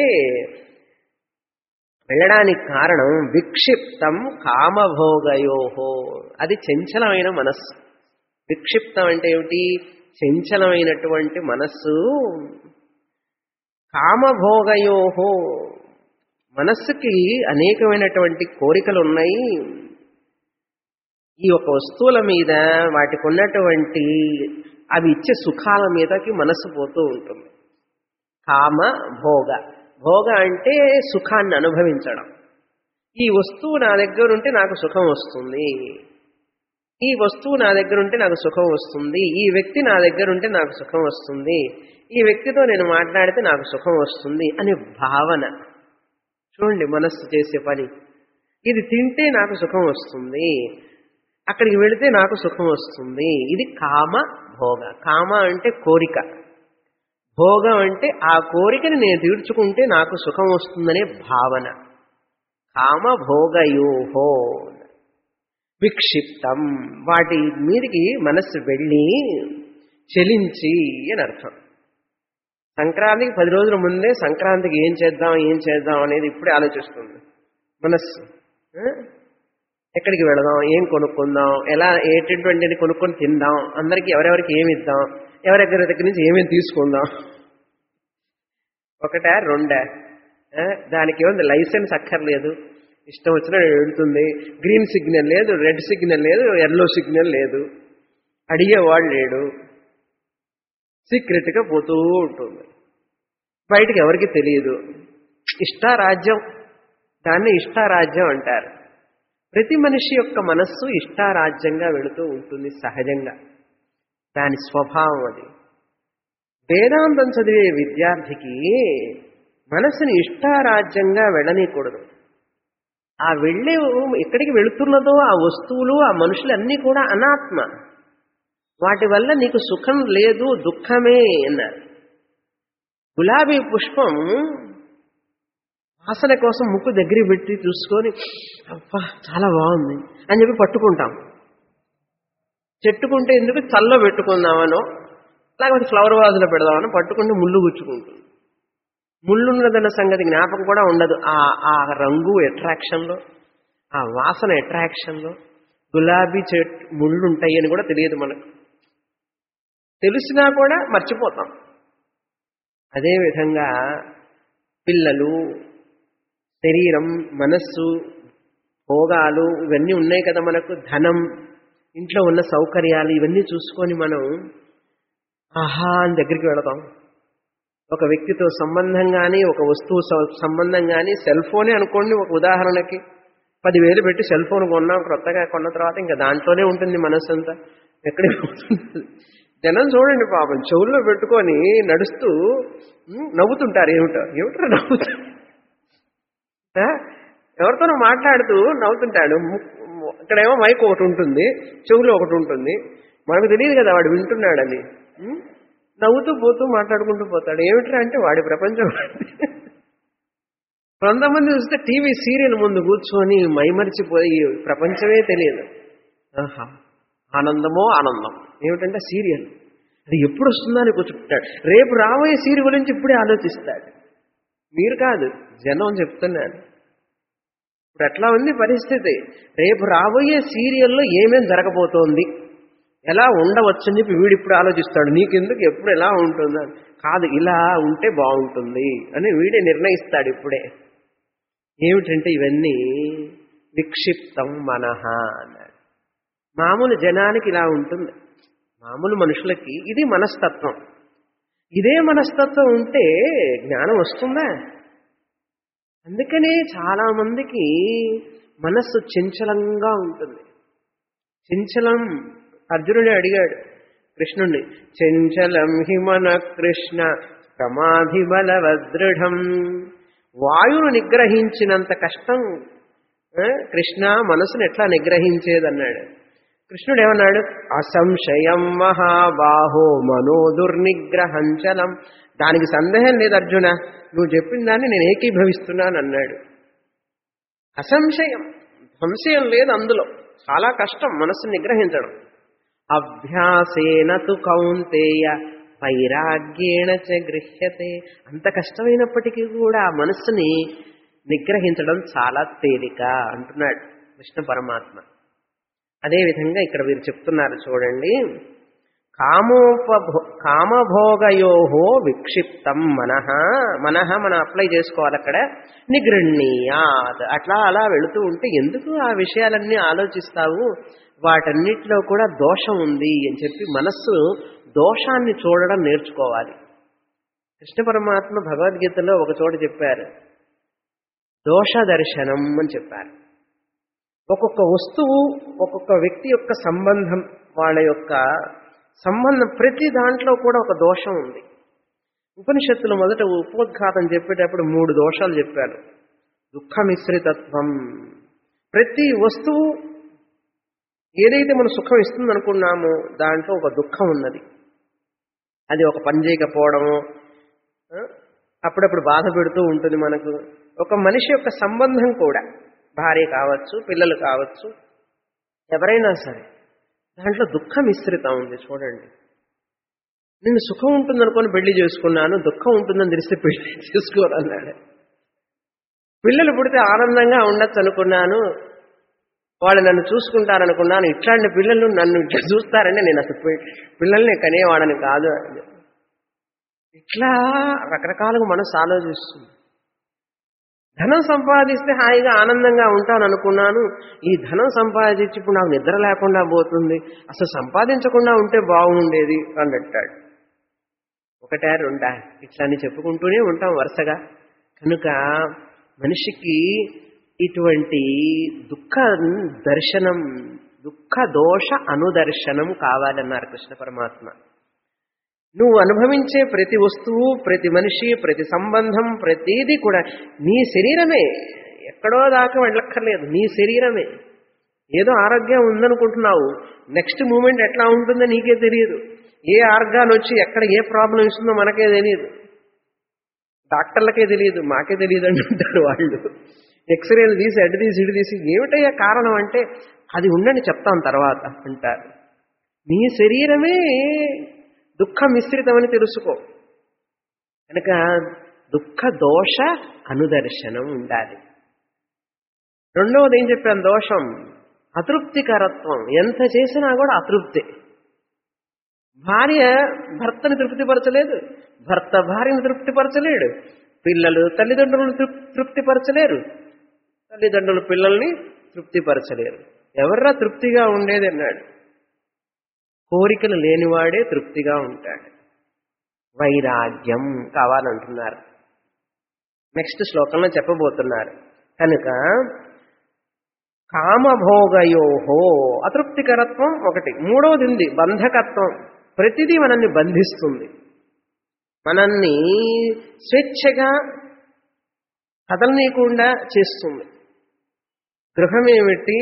Speaker 1: వెళ్ళడానికి కారణం విక్షిప్తం కామభోగయోహో అది చంచలమైన మనస్సు విక్షిప్తం అంటే ఏమిటి చంచలమైనటువంటి మనస్సు కామభోగయోహో మనస్సుకి అనేకమైనటువంటి కోరికలు ఉన్నాయి ఈ యొక్క వస్తువుల మీద వాటికి ఉన్నటువంటి అవి ఇచ్చే సుఖాల మీదకి మనస్సు పోతూ ఉంటుంది కామ భోగ భోగ అంటే సుఖాన్ని అనుభవించడం ఈ వస్తువు నా దగ్గర ఉంటే నాకు సుఖం వస్తుంది ఈ వస్తువు నా దగ్గర ఉంటే నాకు సుఖం వస్తుంది ఈ వ్యక్తి నా దగ్గర ఉంటే నాకు సుఖం వస్తుంది ఈ వ్యక్తితో నేను మాట్లాడితే నాకు సుఖం వస్తుంది అనే భావన చూడండి మనస్సు చేసే పని ఇది తింటే నాకు సుఖం వస్తుంది అక్కడికి వెళితే నాకు సుఖం వస్తుంది ఇది కామ భోగ కామ అంటే కోరిక భోగం అంటే ఆ కోరికని నేను తీర్చుకుంటే నాకు సుఖం వస్తుందనే భావన కామ భోగయోహో విక్షిప్తం వాటి మీదికి మనస్సు వెళ్ళి చెలించి అని అర్థం సంక్రాంతికి పది రోజుల ముందే సంక్రాంతికి ఏం చేద్దాం ఏం చేద్దాం అనేది ఇప్పుడే ఆలోచిస్తుంది మనస్సు ఆ? ఎక్కడికి వెళదాం ఏం కొనుక్కుందాం ఎలా ఏటటువంటిది కొనుక్కొని తిందాం అందరికి ఎవరెవరికి ఏమి ఇద్దాం ఎవరెక్కడి దగ్గర నుంచి ఏమేమి తీసుకుందాం ఒకటా రెండా ఆ? దానికి ఏముంది లైసెన్స్ అక్కర్లేదు ఇష్టం వచ్చిన వెళ్తుంది గ్రీన్ సిగ్నల్ లేదు రెడ్ సిగ్నల్ లేదు ఎల్లో సిగ్నల్ లేదు అడిగేవాడు లేడు సీక్రెట్గా పోతూ ఉంటుంది బయటికి ఎవరికి తెలియదు ఇష్టారాజ్యం దాన్ని ఇష్టారాజ్యం అంటారు ప్రతి మనిషి యొక్క మనస్సు ఇష్టారాజ్యంగా వెళుతూ ఉంటుంది సహజంగా దాని స్వభావం అది వేదాంతం చదివే విద్యార్థికి మనసుని ఇష్టారాజ్యంగా వెళ్ళనీయకూడదు ఆ వెళ్ళే ఎక్కడికి వెళుతున్నదో ఆ వస్తువులు ఆ మనుషులు అన్నీ కూడా అనాత్మ వాటి వల్ల నీకు సుఖం లేదు దుఃఖమే అన్నారు గులాబీ పుష్పం వాసన కోసం ముక్కు దగ్గర పెట్టి చూసుకొని అబ్బా చాలా బాగుంది అని చెప్పి పట్టుకుంటాం చెట్టుకుంటే ఎందుకు చల్ల పెట్టుకుందామనో లేకపోతే ఫ్లవర్ వాజులో పెడదామనో పట్టుకుంటే ముళ్ళు గుచ్చుకుంటుంది ముళ్ళున్నదన్న సంగతి జ్ఞాపకం కూడా ఉండదు ఆ ఆ రంగు అట్రాక్షన్లో ఆ వాసన అట్రాక్షన్లో గులాబీ చెట్టు ముళ్ళు ఉంటాయి అని కూడా తెలియదు మనకు తెలిసినా కూడా మర్చిపోతాం అదేవిధంగా పిల్లలు శరీరం మనస్సు భోగాలు ఇవన్నీ ఉన్నాయి కదా మనకు ధనం ఇంట్లో ఉన్న సౌకర్యాలు ఇవన్నీ చూసుకొని మనం ఆహా అని దగ్గరికి వెళతాం ఒక వ్యక్తితో సంబంధం కానీ ఒక వస్తువు స- సంబంధం కానీ సెల్ ఫోనే అనుకోండి ఒక ఉదాహరణకి పదివేలు పెట్టి సెల్ ఫోన్ కొన్నాం కొత్తగా కొన్న తర్వాత ఇంకా దాంట్లోనే ఉంటుంది మనస్సు అంతా ఎక్కడికి పోతుంది జనం చూడండి పాపం చెవుల్లో పెట్టుకొని నడుస్తూ ఉమ్, నవ్వుతుంటారు ఏమిటో ఏమిటో నవ్వుతారు ఆ? ఎవరితోనో మాట్లాడుతూ నవ్వుతుంటాడు ము- ము- ఇక్కడేమో మైక్ ఒకటి ఉంటుంది చెవులో ఒకటి ఉంటుంది మనకు తెలియదు కదా వాడు వింటున్నాడని ఉం? నవ్వుతూ పోతూ మాట్లాడుకుంటూ పోతాడు ఏమిట్రా అంటే వాడి ప్రపంచం కొంతమంది చూస్తే టీవీ సీరియల్ ముందు కూర్చొని మైమరిచిపోయి ప్రపంచమే తెలియదు ఆహా ఆనందమో ఆనందం ఏమిటంటే సీరియల్ అది ఎప్పుడు వస్తుందా అని కూర్చుంటాడు రేపు రాబోయే సీరియల్ గురించి ఇప్పుడే ఆలోచిస్తాడు మీరు కాదు జనం చెప్తున్నాను ఇప్పుడు అట్లా ఉంది పరిస్థితి రేపు రాబోయే సీరియల్లో ఏమేం జరగబోతోంది ఎలా ఉండవచ్చని చెప్పి వీడు ఇప్పుడు ఆలోచిస్తాడు నీకెందుకు ఎప్పుడు ఎలా ఉంటుందని కాదు ఇలా ఉంటే బాగుంటుంది అని వీడే నిర్ణయిస్తాడు ఇప్పుడే ఏమిటంటే ఇవన్నీ విక్షిప్తం మనహ అన్నాడు మామూలు జనానికి ఇలా ఉంటుంది మామూలు మనుషులకి ఇది మనస్తత్వం ఇదే మనస్తత్వం ఉంటే జ్ఞానం వస్తుందా అందుకనే చాలా మందికి మనస్సు చంచలంగా ఉంటుంది చంచలం అర్జునుడే అడిగాడు కృష్ణుణ్ణి చంచలం హిమన కృష్ణ ప్రమాధిబలవదృఢం వాయువును నిగ్రహించినంత కష్టం ఆ, కృష్ణ మనసును ఎట్లా నిగ్రహించేదన్నాడు కృష్ణుడు ఏమన్నాడు అసంశయం మహాబాహో మనో దుర్నిగ్రహంచలం దానికి సందేహం లేదు అర్జున నువ్వు చెప్పిన దాన్ని నేను ఏకీభవిస్తున్నాను అన్నాడు అసంశయం సంశయం లేదు అందులో చాలా కష్టం మనస్సును నిగ్రహించడం అభ్యాసేన తు కౌంతేయ వైరాగ్యేణ చ గృహ్యతే అంత కష్టమైనప్పటికీ కూడా ఆ మనస్సుని నిగ్రహించడం చాలా తేలిక అంటున్నాడు కృష్ణ పరమాత్మ అదేవిధంగా ఇక్కడ వీరు చెప్తున్నారు చూడండి కామోపభో కామభోగయోహో విక్షిప్తం మనః మనః మనం అప్లై చేసుకోవాలి అక్కడ నిగృహ్ణీయాత్ అట్లా అలా వెళుతూ ఉంటే ఎందుకు ఆ విషయాలన్నీ ఆలోచిస్తావు వాటన్నిటిలో కూడా దోషం ఉంది అని చెప్పి మనస్సు దోషాన్ని చూడడం నేర్చుకోవాలి కృష్ణ పరమాత్మ భగవద్గీతలో ఒక చోట చెప్పారు దోష దర్శనం అని చెప్పారు ఒక్కొక్క వస్తువు ఒక్కొక్క వ్యక్తి యొక్క సంబంధం వాళ్ళ యొక్క సంబంధం ప్రతి దాంట్లో కూడా ఒక దోషం ఉంది ఉపనిషత్తులు మొదట ఉపోద్ఘాతం చెప్పేటప్పుడు మూడు దోషాలు చెప్పారు దుఃఖ మిశ్రితత్వం ప్రతి వస్తువు ఏదైతే మనం సుఖం ఇస్తుంది అనుకున్నామో దాంట్లో ఒక దుఃఖం ఉన్నది అది ఒక పని చేయకపోవడము ఆ, అప్పుడప్పుడు బాధ పెడుతూ ఉంటుంది మనకు ఒక మనిషి యొక్క సంబంధం కూడా భార్య కావచ్చు పిల్లలు కావచ్చు ఎవరైనా సరే దాంట్లో దుఃఖం మిశ్రితం ఉంది చూడండి నేను సుఖం ఉంటుందనుకొని పెళ్లి చేసుకున్నాను దుఃఖం ఉంటుందని తెలిస్తే పెళ్లి చేసుకోరన్నాడు పిల్లలు పుడితే ఆనందంగా ఉండొచ్చు అనుకున్నాను వాళ్ళు నన్ను చూసుకుంటారనుకున్నాను ఇట్లాంటి పిల్లలు నన్ను ఇట్లా చూస్తారంటే నేను అసలు పి- పిల్లల్ని కనేవాడని కాదు అని. ఇట్లా రకరకాలుగా మనసు ఆలోచిస్తుంది ధనం సంపాదిస్తే హాయిగా ఆనందంగా ఉంటాను అనుకున్నాను ఈ ధనం సంపాదించి ఇప్పుడు నాకు నిద్ర లేకుండా పోతుంది అసలు సంపాదించకుండా ఉంటే బాగుండేది అని అంటాడు ఒకటా రెండా ఇట్లా అని చెప్పుకుంటూనే ఉంటాం వరుసగా కనుక మనిషికి ఇటువంటి దుఃఖ దర్శనం దుఃఖ దోష అనుదర్శనం కావాలన్నారు కృష్ణ పరమాత్మ నువ్వు అనుభవించే ప్రతి వస్తువు ప్రతి మనిషి ప్రతి సంబంధం ప్రతిదీ కూడా నీ శరీరమే ఎక్కడో దాకా వెళ్ళక్కర్లేదు నీ శరీరమే ఏదో ఆరోగ్యం ఉందనుకుంటున్నావు నెక్స్ట్ మూమెంట్ ఎట్లా ఉంటుందో నీకే తెలియదు ఏ ఆర్గాన్ వచ్చి ఎక్కడ ఏ ప్రాబ్లం ఇస్తుందో మనకే తెలియదు డాక్టర్లకే తెలియదు మాకే తెలియదు అంటుంటారు వాళ్ళు ఎక్స్రేలు తీసి అడ్డు తీసి ఇటు తీసి ఏమిటయ్యా కారణం అంటే అది ఉండని చెప్తాం తర్వాత అంటారు నీ శరీరమే దుఃఖ మిశ్రితమని తెలుసుకో కనుక దుఃఖ దోష అనుదర్శనం ఉండాలి రెండవది ఏం చెప్పాను దోషం అతృప్తికరత్వం ఎంత చేసినా కూడా అతృప్తి భార్య భర్తని తృప్తిపరచలేదు భర్త భార్యను తృప్తిపరచలేడు పిల్లలు తల్లిదండ్రులను తృప్- తృప్తిపరచలేరు తల్లిదండ్రులు పిల్లల్ని తృప్తిపరచలేరు ఎవర్రా తృప్తిగా ఉండేది అన్నాడు కోరికలు లేనివాడే తృప్తిగా ఉంటాడు వైరాగ్యం కావాలంటున్నారు నెక్స్ట్ శ్లోకంలో చెప్పబోతున్నారు కనుక కామభోగయోహో అతృప్తికరత్వం ఒకటి మూడవది ఉంది బంధకత్వం ప్రతిదీ మనల్ని బంధిస్తుంది మనల్ని స్వేచ్ఛగా కదలనీయకుండా చేస్తుంది గృహం ఏమిటి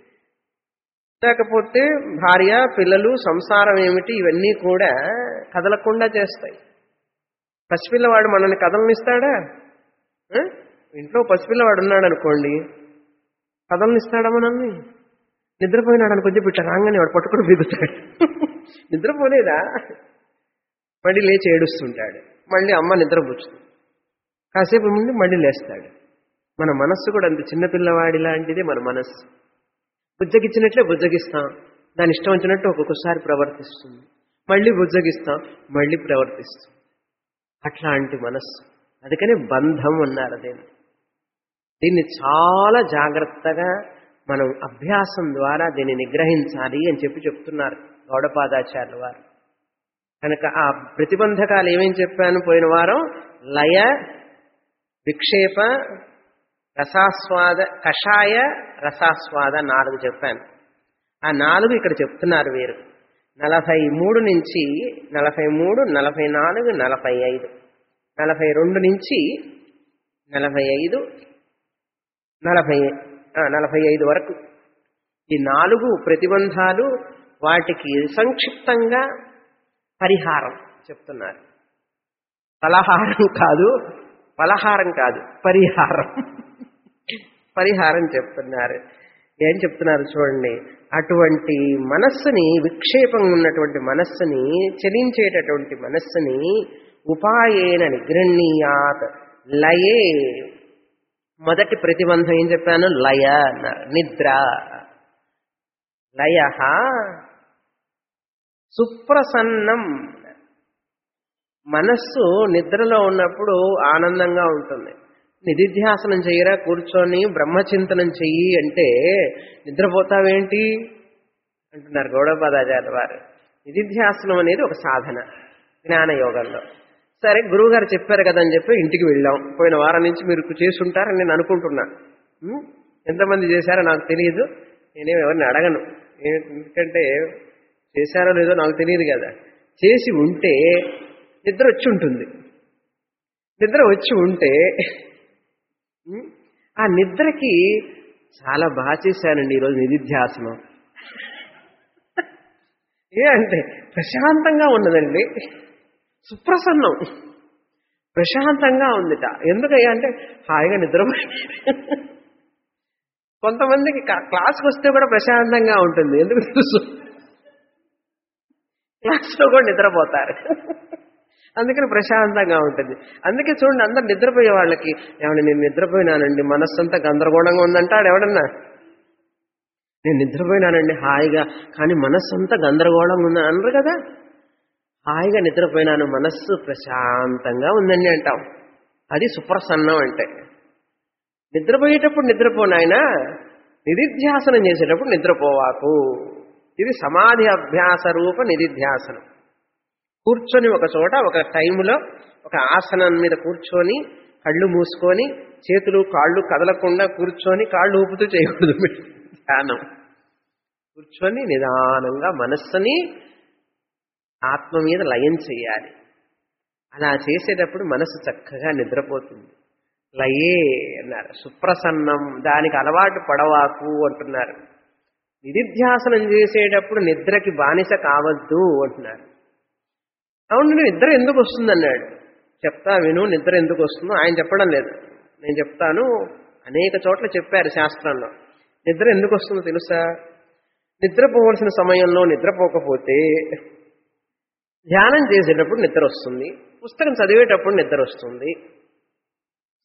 Speaker 1: లేకపోతే భార్య పిల్లలు సంసారం ఏమిటి ఇవన్నీ కూడా కదలకుండా చేస్తాయి పసిపిల్లవాడు మనల్ని కదలనిస్తాడా ఆ? ఇంట్లో పసిపిల్లవాడు ఉన్నాడు అనుకోండి కదలనిస్తాడా మనల్ని నిద్రపోయినాడు అని కొంచెం బిట్ట రాగానే వాడు పట్టుకుని బిగుతాడు నిద్రపోలేదా మళ్ళీ లేచి ఏడుస్తుంటాడు మళ్ళీ అమ్మ నిద్రపుచ్చుతుంది కాసేపు ముందు మళ్ళీ లేస్తాడు మన మనస్సు కూడా అంత చిన్నపిల్లవాడి లాంటిదే మన మనస్సు బుజ్జగిచ్చినట్లే బుజ్జగిస్తాం దాని ఇష్టం వచ్చినట్టు ఒక్కొక్కసారి ప్రవర్తిస్తుంది మళ్ళీ బుజ్జగిస్తాం మళ్ళీ ప్రవర్తిస్తుంది అట్లాంటి మనస్సు అందుకనే బంధం అన్నారు అదేమి దీన్ని చాలా జాగ్రత్తగా మనం అభ్యాసం ద్వారా దీన్ని నిగ్రహించాలి అని చెప్పి చెప్తున్నారు గౌడపాదాచార్యుల వారు కనుక ఆ ప్రతిబంధకాలు ఏమేం చెప్పాను పోయిన వారం లయ విక్షేప రసాస్వాద కషాయ రసాస్వాద నాలుగు చెప్పాను ఆ నాలుగు ఇక్కడ చెప్తున్నారు వీరు నలభై మూడు నుంచి నలభై మూడు నలభై నాలుగు నలభై ఐదు నలభై రెండు నుంచి నలభై ఐదు నలభై ఆ, నలభై ఐదు వరకు ఈ నాలుగు ప్రతిబంధాలు వాటికి సంక్షిప్తంగా పరిహారం చెప్తున్నారు పలహారం కాదు పలహారం కాదు పరిహారం పరిహారం చెప్తున్నారు ఏం చెప్తున్నారు చూడండి అటువంటి మనస్సుని విక్షేపం ఉన్నటువంటి మనస్సుని చలించేటటువంటి మనస్సుని ఉపాయేన నిగృహ్ణీయాత్ లయే మొదటి ప్రతిబంధం ఏం చెప్పాను లయ అన్నారు నిద్ర లయ సుప్రసన్నం మనస్సు నిద్రలో ఉన్నప్పుడు ఆనందంగా ఉంటుంది నిధిధ్యాసనం చెయ్యరా కూర్చొని బ్రహ్మచింతనం చెయ్యి అంటే నిద్రపోతావేంటి అంటున్నారు గౌడపదాచార్య వారు నిధిధ్యాసనం అనేది ఒక సాధన జ్ఞాన యోగంలో సరే గురువుగారు చెప్పారు కదా అని చెప్పి ఇంటికి వెళ్ళాం పోయిన వారం నుంచి మీరు చేసి ఉంటారని నేను అనుకుంటున్నా ఉం? ఎంతమంది చేశారో నాకు తెలియదు నేనేం ఎవరిని అడగను ఏ- ఎందుకంటే చేశారో లేదో నాకు తెలియదు కదా చేసి ఉంటే నిద్ర వచ్చి ఉంటుంది నిద్ర వచ్చి ఉంటే ఉం? ఆ నిద్రకి చాలా బాగా చేశానండి ఈరోజు నిధిధ్యాసనం ఏ అంటే ప్రశాంతంగా ఉన్నదండి సుప్రసన్నం ప్రశాంతంగా ఉందిట ఎందుకయ్యా అంటే హాయిగా నిద్రపోయి కొంతమందికి కా- క్లాస్కి వస్తే కూడా ప్రశాంతంగా ఉంటుంది ఎందుకు తెలుసు క్లాస్లో కూడా నిద్రపోతారు అందుకని ప్రశాంతంగా ఉంటుంది అందుకే చూడండి అందరు నిద్రపోయే వాళ్ళకి ఏమన్నా నేను నిద్రపోయినానండి మనస్సంతా గందరగోళంగా ఉందంటాడు ఎవడన్నా నేను నిద్రపోయినానండి హాయిగా కానీ మనస్సు అంతా గందరగోళంగా ఉంది అనరు కదా హాయిగా నిద్రపోయినాను మనస్సు ప్రశాంతంగా ఉందండి అంటాం అది సుప్రసన్నం అంటే నిద్రపోయేటప్పుడు నిద్రపోనాయనా నిధిధ్యాసనం చేసేటప్పుడు నిద్రపోవాకు ఇది సమాధి అభ్యాస రూప నిధిధ్యాసనం కూర్చొని ఒక చోట ఒక టైంలో ఒక ఆసనం మీద కూర్చొని కళ్ళు మూసుకొని చేతులు కాళ్ళు కదలకుండా కూర్చొని కాళ్ళు ఊపుతూ చేయకూడదు ధ్యానం కూర్చొని నిదానంగా మనస్సుని ఆత్మ మీద లయం చేయాలి అలా చేసేటప్పుడు మనసు చక్కగా నిద్రపోతుంది లయే అన్నారు సుప్రసన్నం దానికి అలవాటు పడవాకు అంటున్నారు నిధిధ్యాసనం చేసేటప్పుడు నిద్రకి బానిస కావద్దు అంటున్నారు అవును నిద్ర ఎందుకు వస్తుంది అన్నాడు చెప్తా విను నిద్ర ఎందుకు వస్తుందో ఆయన చెప్పడం లేదు నేను చెప్తాను అనేక చోట్ల చెప్పారు శాస్త్రంలో నిద్ర ఎందుకు వస్తుందో తెలుసా నిద్రపోవలసిన సమయంలో నిద్రపోకపోతే ధ్యానం చేసేటప్పుడు నిద్ర వస్తుంది పుస్తకం చదివేటప్పుడు నిద్ర వస్తుంది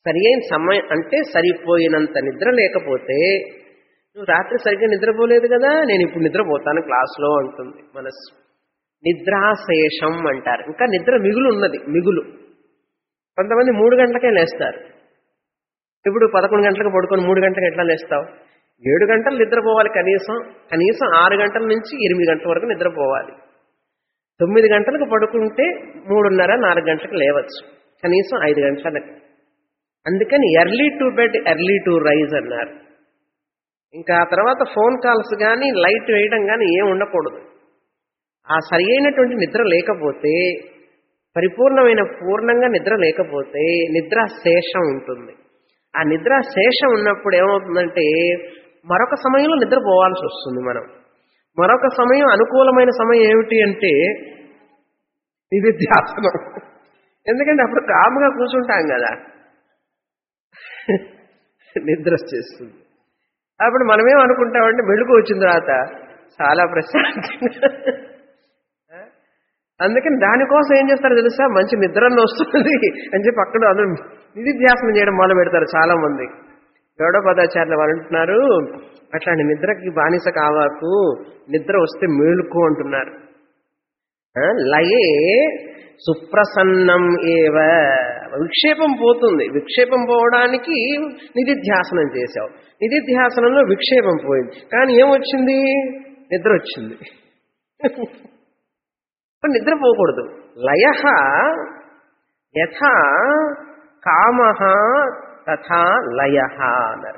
Speaker 1: సరి అయిన సమయం అంటే సరిపోయినంత నిద్ర లేకపోతే నువ్వు రాత్రి సరిగ్గా నిద్రపోలేదు కదా నేను ఇప్పుడు నిద్రపోతాను క్లాస్లో అంటుంది మనస్సు నిద్రాశేషం అంటారు ఇంకా నిద్ర మిగులు ఉన్నది మిగులు కొంతమంది మూడు గంటలకే లేస్తారు ఇప్పుడు పదకొండు గంటలకు పడుకొని మూడు గంటలకు ఎట్లా లేస్తావు ఏడు గంటలు నిద్రపోవాలి కనీసం కనీసం ఆరు గంటల నుంచి ఎనిమిది గంటల వరకు నిద్రపోవాలి తొమ్మిది గంటలకు పడుకుంటే మూడున్నర నాలుగు గంటలకు లేవచ్చు కనీసం ఐదు గంటలకు అందుకని early to bed early to rise అన్నారు ఇంకా ఆ తర్వాత ఫోన్ కాల్స్ కానీ లైట్ వేయడం కానీ ఏం ఉండకూడదు ఆ సరి అయినటువంటి నిద్ర లేకపోతే పరిపూర్ణమైన పూర్ణంగా నిద్ర లేకపోతే నిద్ర శేషం ఉంటుంది ఆ నిద్ర శేషం ఉన్నప్పుడు ఏమవుతుందంటే మరొక సమయంలో నిద్రపోవాల్సి వస్తుంది మనం మరొక సమయం అనుకూలమైన సమయం ఏమిటి అంటే నిధిధ్యాసనం ఎందుకంటే అప్పుడు కాముగా కూర్చుంటాం కదా నిద్ర వచ్చేస్తుంది అప్పుడు మనమేం అనుకుంటామంటే మెళుకు వచ్చిన తర్వాత చాలా ప్రశాంతంగా అందుకని దానికోసం ఏం చేస్తారు తెలుసా మంచి నిద్రన్న వస్తుంది అని చెప్పి అక్కడ అందరూ నిధిధ్యాసనం చేయడం మొదలు పెడతారు చాలా మంది గౌడపదాచార్యులు వారు అంటున్నారు అట్లాంటి నిద్రకి బానిస కావాకు నిద్ర వస్తే మేలుకు అంటున్నారు ఆ, లయే సుప్రసన్నం ఏవ విక్షేపం పోతుంది విక్షేపం పోవడానికి నిధిధ్యాసనం చేశావు నిధిధ్యాసనంలో విక్షేపం పోయింది కానీ ఏమొచ్చింది నిద్ర వచ్చింది ఇప్పుడు నిద్రపోకూడదు లయ యథా కామ తథా లయ అన్నారు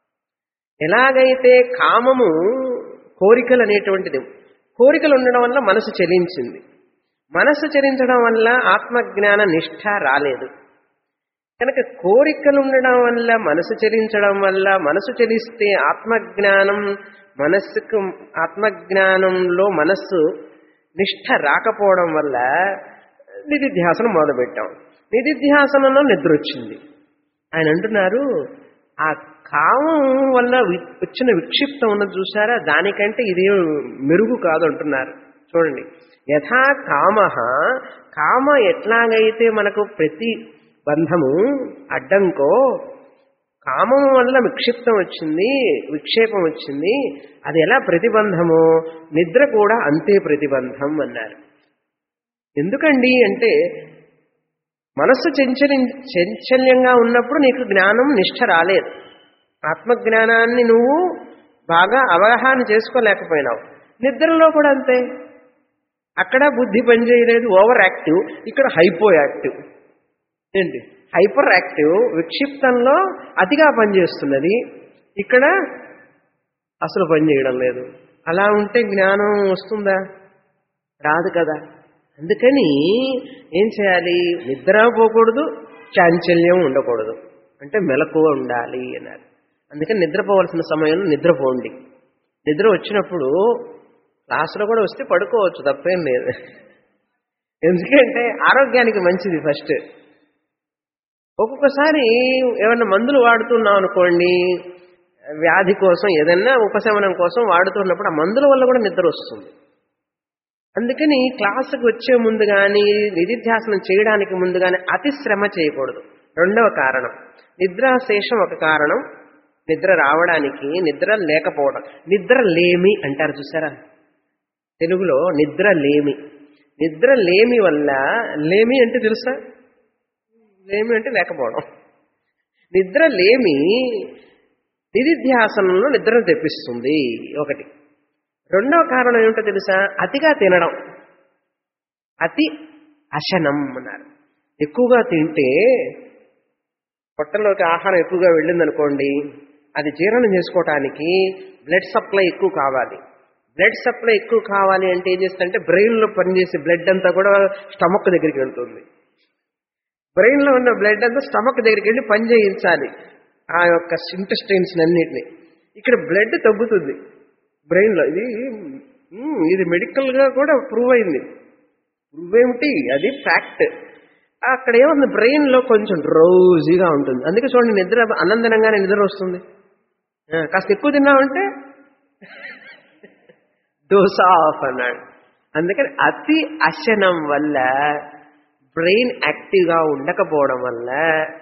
Speaker 1: ఎలాగైతే కామము కోరికలు అనేటువంటిది కోరికలు ఉండడం వల్ల మనసు చెలించింది మనసు చెలించడం వల్ల ఆత్మజ్ఞాన నిష్ఠ రాలేదు కనుక కోరికలు ఉండడం వల్ల మనసు చెలించడం వల్ల మనసు చెలిస్తే ఆత్మజ్ఞానం మనస్సుకు ఆత్మజ్ఞానంలో మనస్సు నిష్ఠ రాకపోవడం వల్ల నిధిధ్యాసనం మొదలుపెట్టాం నిధిధ్యాసనంలో నిద్ర వచ్చింది ఆయన అంటున్నారు ఆ కామం వల్ల వి- వచ్చిన విక్షిప్తం ఉన్నది చూసారా దానికంటే ఇది మెరుగు కాదు అంటున్నారు చూడండి యథా కామ కామ ఎట్లాగైతే మనకు ప్రతి బంధము అడ్డంకో కామం వల్ల విక్షిప్తం వచ్చింది విక్షేపం వచ్చింది అది ఎలా ప్రతిబంధమో నిద్ర కూడా అంతే ప్రతిబంధం అన్నారు ఎందుకండి అంటే మనస్సు చంచలి చంచల్యంగా ఉన్నప్పుడు నీకు జ్ఞానం నిష్ఠ రాలేదు ఆత్మజ్ఞానాన్ని నువ్వు బాగా అవగాహన చేసుకోలేకపోయినావు నిద్రలో కూడా అంతే అక్కడ బుద్ధి పనిచేయలేదు ఓవర్ యాక్టివ్ ఇక్కడ హైపో యాక్టివ్ ఏంటి హైపర్ యాక్టివ్ విక్షిప్తంలో అతిగా పనిచేస్తున్నది ఇక్కడ అసలు పనిచేయడం లేదు అలా ఉంటే జ్ఞానం వస్తుందా రాదు కదా అందుకని ఏం చేయాలి నిద్ర పోకూడదు చాంచల్యం ఉండకూడదు అంటే మెలకువ ఉండాలి అన్నారు అందుకని నిద్రపోవలసిన సమయంలో నిద్రపోండి నిద్ర వచ్చినప్పుడు క్లాసులో కూడా వస్తే పడుకోవచ్చు తప్పేం లేదు ఎందుకంటే ఆరోగ్యానికి మంచిది ఫస్ట్ ఒక్కొక్కసారి ఏమన్నా మందులు వాడుతున్నాం అనుకోండి వ్యాధి కోసం ఏదన్నా ఉపశమనం కోసం వాడుతున్నప్పుడు ఆ మందుల వల్ల కూడా నిద్ర వస్తుంది అందుకని క్లాసుకు వచ్చే ముందు కానీ నిధిధ్యాసనం చేయడానికి ముందు కానీ అతి శ్రమ చేయకూడదు రెండవ కారణం నిద్రాశేషం ఒక కారణం నిద్ర రావడానికి నిద్ర లేకపోవడం నిద్ర లేమి అంటారు చూసారా తెలుగులో నిద్ర లేమి నిద్ర లేమి వల్ల లేమి అంటే తెలుసా లేమి అంటే లేకపోవడం నిద్ర లేమి నిధిధ్యాసనంలో నిద్రను తెప్పిస్తుంది ఒకటి రెండవ కారణం ఏమిటో తెలుసా అతిగా తినడం అతి అశనం అన్నారు ఎక్కువగా తింటే పొట్టలోకి ఆహారం ఎక్కువగా వెళ్ళిందనుకోండి అది జీర్ణం చేసుకోవటానికి బ్లడ్ సప్లై ఎక్కువ కావాలి బ్లడ్ సప్లై ఎక్కువ కావాలి అంటే ఏం చేస్తుందంటే బ్రెయిన్లో పనిచేసే బ్లడ్ అంతా కూడా స్టమక్ దగ్గరికి వెళ్తుంది బ్రెయిన్లో ఉన్న బ్లడ్ అంతా స్టమక్ దగ్గరికి వెళ్ళి పని చేయించాలి ఆ యొక్క ఇంటెస్టైన్స్ అన్నిటిని ఇక్కడ బ్లడ్ తగ్గుతుంది బ్రెయిన్లో ఇది మ్, ఇది మెడికల్గా కూడా ప్రూవ్ అయింది ప్రూవ్ ఏమిటి అది ఫ్యాక్ట్ అక్కడ ఏముంది బ్రెయిన్లో కొంచెం డ్రౌజీగా ఉంటుంది అందుకే చూడండి నిద్ర ఆనందనంగానే నిద్ర వస్తుంది ఆ, కాస్త ఎక్కువ తిన్నామంటే డోస్ ఆఫ్ అన్నాడు అందుకని అతి అశనం వల్ల బ్రెయిన్ యాక్టివ్గా ఉండకపోవడం వల్ల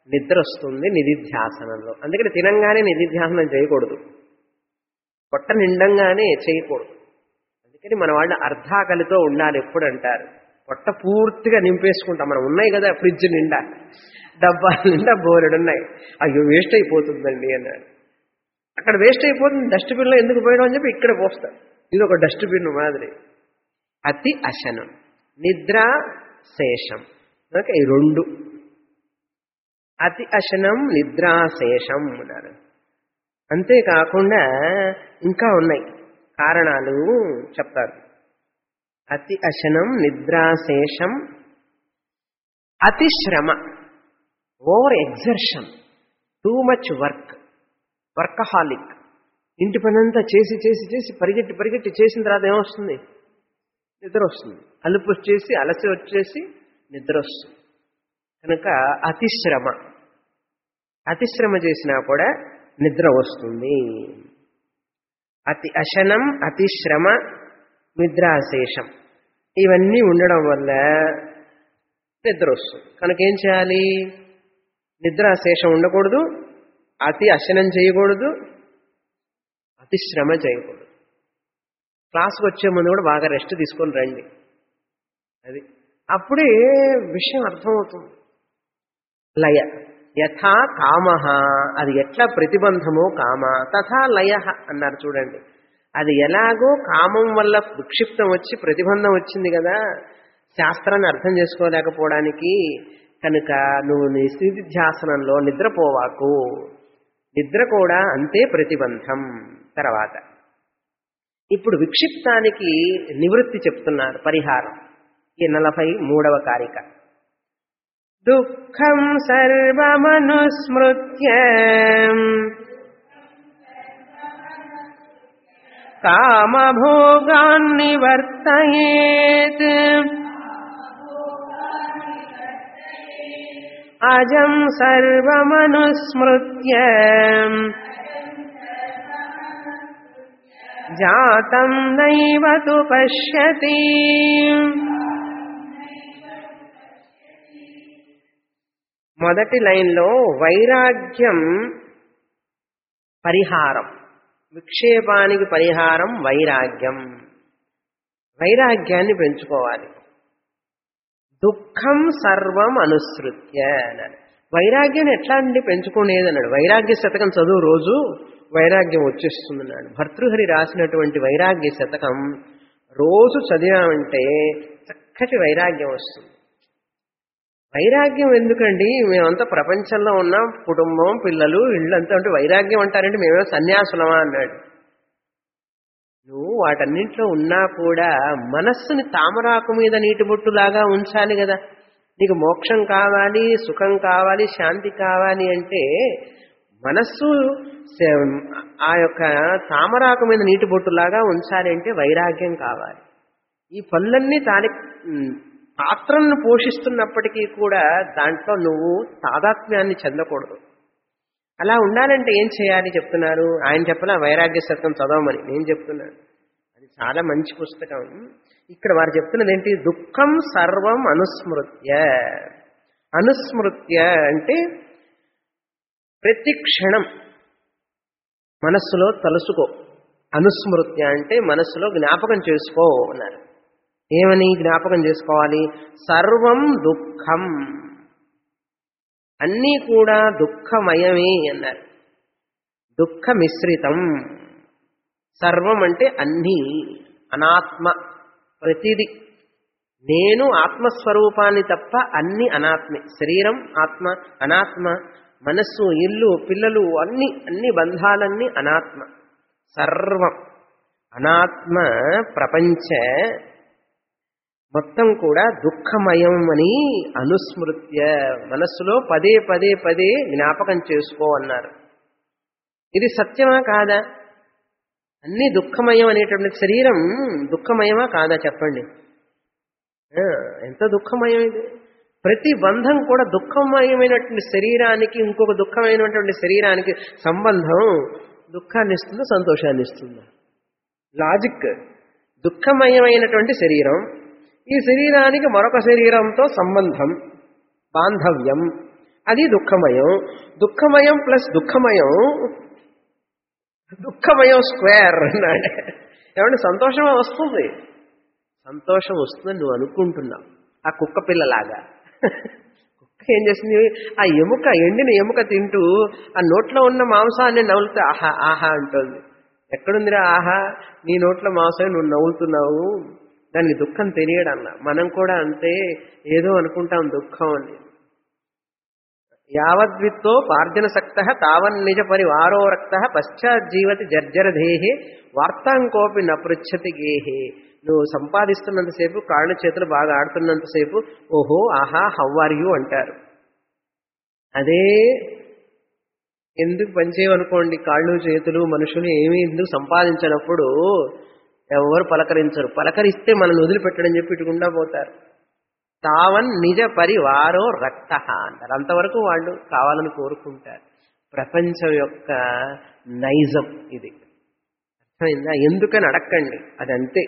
Speaker 1: నిద్ర వస్తుంది నిధిధ్యాసనంలో అందుకని తినంగానే నిధిధ్యాసనం చేయకూడదు పొట్ట నిండంగానే చేయకూడదు అందుకని మన వాళ్ళు అర్ధాకలితో ఉండాలి ఎప్పుడు అంటారు పొట్ట పూర్తిగా నింపేసుకుంటాం మనం ఉన్నాయి కదా ఫ్రిడ్జ్ నిండా డబ్బా నిండా బోలెడు ఉన్నాయి అయ్యో వేస్ట్ అయిపోతుందండి అన్నాడు అక్కడ వేస్ట్ అయిపోతుంది డస్ట్బిన్లో ఎందుకు పోయడం అని చెప్పి ఇక్కడ పోస్తాం ఇది ఒక డస్ట్బిన్ మాదిరి అతి అశనం నిద్ర శేషం ఓకే ఈ రెండు అతి అశనం నిద్రాశేషం అన్నారు అంతేకాకుండా ఇంకా ఉన్నాయి కారణాలు చెప్తారు అతి అశనం నిద్రాశేషం అతి శ్రమ over exertion too much work workaholic ఇంటి పనంతా చేసి చేసి చేసి పరిగెట్టి పరిగెట్టి చేసిన తర్వాత ఏమొస్తుంది నిద్ర వస్తుంది అలుపు వచ్చేసి అలసి వచ్చేసి నిద్ర వస్తుంది కనుక అతిశ్రమ అతిశ్రమ చేసినా కూడా నిద్ర వస్తుంది అతి అశనం అతిశ్రమ నిద్రాశేషం ఇవన్నీ ఉండడం వల్ల నిద్ర వస్తుంది కనుక ఏం చేయాలి నిద్రాశేషం ఉండకూడదు అతి అశనం చేయకూడదు అతి శ్రమ చేయకూడదు క్లాస్కి వచ్చే ముందు కూడా బాగా రెస్ట్ తీసుకొని రండి అది అప్పుడే విషయం అర్థమవుతుంది లయ యథా కామ అది ఎట్లా ప్రతిబంధమో కామ తథా లయ అన్నారు చూడండి అది ఎలాగో కామం వల్ల విక్షిప్తం వచ్చి ప్రతిబంధం వచ్చింది కదా శాస్త్రాన్ని అర్థం చేసుకోలేకపోవడానికి కనుక నువ్వు నీ స్థితిధ్యాసనంలో నిద్రపోవాకు నిద్ర కూడా అంతే ప్రతిబంధం తర్వాత ఇప్పుడు విక్షిప్తానికి నివృత్తి చెప్తున్నారు పరిహారం ఈ నలభై మూడవ కారిక దుఃఖం సర్వమనుస్మృత్య కామభోగాన్నివర్తయేత్ అజం సర్వమనుస్మృత్య జాతం నైవ తు పశ్యతి మొదటి లైన్లో వైరాగ్యం పరిహారం విక్షేపానికి పరిహారం వైరాగ్యం వైరాగ్యాన్ని పెంచుకోవాలి దుఃఖం సర్వం అనుసృత్య అన్నాడు వైరాగ్యాన్ని ఎట్లా అండి పెంచుకునేది అన్నాడు వైరాగ్య శతకం చదువు రోజు వైరాగ్యం వచ్చేస్తుంది అన్నాడు భర్తృహరి రాసినటువంటి వైరాగ్య శతకం రోజు చదివామంటే చక్కటి వైరాగ్యం వస్తుంది వైరాగ్యం ఎందుకండి మేమంతా ప్రపంచంలో ఉన్నాం కుటుంబం పిల్లలు ఇళ్ళంతా అంటే వైరాగ్యం అంటారంటే మేమే సన్యాసులమా అన్నాడు నువ్వు వాటన్నింటిలో ఉన్నా కూడా మనస్సుని తామరాకు మీద నీటి బొట్టులాగా ఉంచాలి కదా నీకు మోక్షం కావాలి సుఖం కావాలి శాంతి కావాలి అంటే మనస్సు ఆ యొక్క తామరాకు మీద నీటి బొట్టులాగా ఉంచాలి అంటే వైరాగ్యం కావాలి ఈ పనులన్నీ తాని పాత్రలను పోషిస్తున్నప్పటికీ కూడా దాంట్లో నువ్వు తాదాత్మ్యాన్ని చెందకూడదు అలా ఉండాలంటే ఏం చేయాలి చెప్తున్నారు ఆయన చెప్పలా వైరాగ్య శతకం చదవమని నేను చెప్తున్నాను అది చాలా మంచి పుస్తకం ఇక్కడ వారు చెప్తున్నది ఏంటి దుఃఖం సర్వం అనుస్మృత్య అనుస్మృత్య అంటే ప్రతి క్షణం మనస్సులో తలుసుకో అనుస్మృత్య అంటే మనస్సులో జ్ఞాపకం చేసుకో అన్నారు ఏమని జ్ఞాపకం చేసుకోవాలి సర్వం దుఃఖం అన్నీ కూడా దుఃఖమయమే అన్నారు దుఃఖ మిశ్రితం సర్వం అంటే అన్నీ అనాత్మ ప్రతిది నేను ఆత్మస్వరూపాన్ని తప్ప అన్ని అనాత్మే శరీరం ఆత్మ అనాత్మ మనస్సు ఇల్లు పిల్లలు అన్ని అన్ని బంధాలన్నీ అనాత్మ సర్వం అనాత్మ ప్రపంచ మొత్తం కూడా దుఃఖమయం అని అనుస్మృత్య మనస్సులో పదే పదే పదే జ్ఞాపకం చేసుకో అన్నారు ఇది సత్యమా కాదా అన్ని దుఃఖమయం అనేటువంటి శరీరం దుఃఖమయమా కాదా చెప్పండి ఎంత దుఃఖమయం ఇది ప్రతి బంధం కూడా దుఃఖమయమైనటువంటి శరీరానికి ఇంకొక దుఃఖమైనటువంటి శరీరానికి సంబంధం దుఃఖాన్ని ఇస్తుందా సంతోషాన్ని ఇస్తుందా లాజిక్ దుఃఖమయమైనటువంటి శరీరం ఈ శరీరానికి మరొక శరీరంతో సంబంధం బాంధవ్యం అది దుఃఖమయం దుఃఖమయం ప్లస్ దుఃఖమయం దుఃఖమయం స్క్వేర్ అన్నాడు ఏమంటే సంతోషం వస్తుంది సంతోషం వస్తుందని నువ్వు అనుకుంటున్నావు ఆ కుక్క పిల్లలాగా కుక్క ఏం చేసింది ఆ ఎముక ఎండిన ఎముక తింటూ ఆ నోట్లో ఉన్న మాంసాన్ని నవ్వులుతూ ఆహా ఆహా అంటుంది ఎక్కడుందిరా ఆహా నీ నోట్లో మాంసం నువ్వు నవ్వులుతున్నావు దానికి దుఃఖం తెలియడన్నా మనం కూడా అంతే ఏదో అనుకుంటాం దుఃఖం అని యావద్విత్తో పార్జనసక్త తావన్ నిజ పరివారో రక్త పశ్చాజ్జీవతి జర్జరధేహే వార్తాంకోపి నపృచ్చతి గేహే నువ్వు సంపాదిస్తున్నంతసేపు కాళ్ళు చేతులు బాగా ఆడుతున్నంతసేపు ఓహో ఆహా హౌ యూ అంటారు అదే ఎందుకు పనిచేయమనుకోండి కాళ్ళు చేతులు మనుషులు ఏమీ ఎందుకు సంపాదించినప్పుడు ఎవరు పలకరించరు పలకరిస్తే మనల్ని వదిలిపెట్టడం చెప్పి ఇటుకుండా పోతారు తావన్ నిజ పరివారో రక్త అంటారు అంతవరకు వాళ్ళు కావాలని కోరుకుంటారు ప్రపంచం యొక్క నైజం ఇది అర్థమైందా ఎందుకని అడక్కండి అదంతే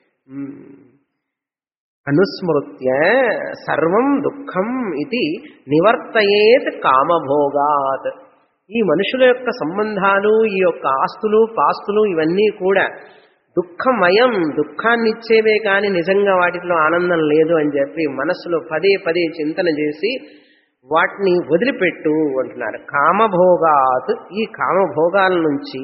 Speaker 1: అనుస్మృత్య సర్వం దుఃఖం ఇది నివర్తయేత్ కామభోగాత్ ఈ మనుషుల యొక్క సంబంధాలు ఈ యొక్క ఆస్తులు పాస్తులు ఇవన్నీ కూడా దుఃఖమయం దుఃఖాన్ని ఇచ్చేవే కానీ నిజంగా వాటిలో ఆనందం లేదు అని చెప్పి మనసులో పదే పదే చింతన చేసి వాటిని వదిలిపెట్టు అంటున్నారు కామభోగాత్ ఈ కామభోగాల నుంచి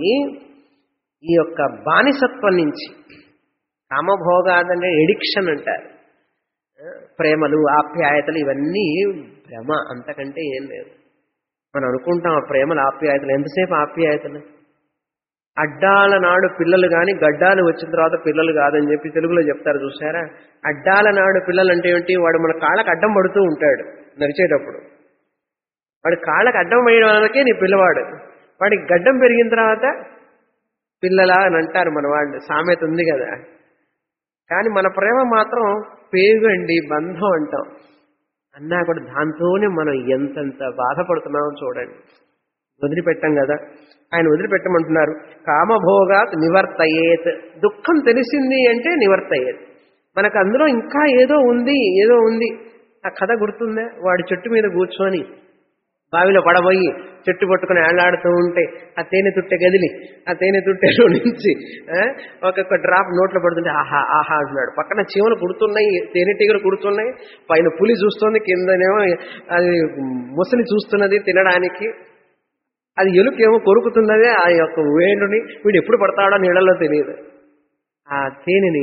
Speaker 1: ఈ యొక్క బానిసత్వం నుంచి కామభోగాత్ అంటే ఎడిక్షన్ అంటారు ప్రేమలు ఆప్యాయతలు ఇవన్నీ భ్రమ అంతకంటే ఏం లేదు మనం అనుకుంటాం ఆ ప్రేమలు ఆప్యాయతలు ఎంతసేపు ఆప్యాయతలు అడ్డాల నాడు పిల్లలు కానీ గడ్డాలు వచ్చిన తర్వాత పిల్లలు కాదని చెప్పి తెలుగులో చెప్తారు చూసారా అడ్డాల నాడు పిల్లలు అంటే ఏంటి వాడు మన కాళ్ళకు అడ్డం పడుతూ ఉంటాడు నడిచేటప్పుడు వాడి కాళ్ళకు అడ్డం వేయడం వల్లకే నీ పిల్లవాడు వాడికి గడ్డం పెరిగిన తర్వాత పిల్లలా అని అంటారు మన వాళ్ళు సామెత ఉంది కదా కానీ మన ప్రేమ మాత్రం పేగండి బంధం అంటాం అన్నా కూడా దాంతోనే మనం ఎంతెంత బాధపడుతున్నామో చూడండి వదిలిపెట్టాం కదా ఆయన వదిలిపెట్టమంటున్నారు కామభోగాత్ నివర్తయేత్ దుఃఖం తెలిసింది అంటే నివర్తయేత్ మనకు అందులో ఇంకా ఏదో ఉంది ఏదో ఉంది ఆ కథ గుర్తుందా వాడి చెట్టు మీద కూర్చొని బావిలో పడబోయి చెట్టు పట్టుకుని ఏళ్లాడుతూ ఉంటే ఆ తేనె తుట్టె గదిలి ఆ తేనె తుట్టెలో నుంచి ఒక్కొక్క డ్రాప్ నోట్లో పడుతుంటే ఆహా ఆహా అంటున్నాడు పక్కన చీమలు కుడుతున్నాయి తేనెటీగలు కుడుతున్నాయి పైన పులి చూస్తుంది కిందనేమో అది ముసలి చూస్తున్నది తినడానికి అది ఎలుకేమో కొరుకుతున్నదే ఆ యొక్క వేణుని వీడు ఎప్పుడు పడతాడో నీళ్ళలో తెలియదు ఆ తేనెని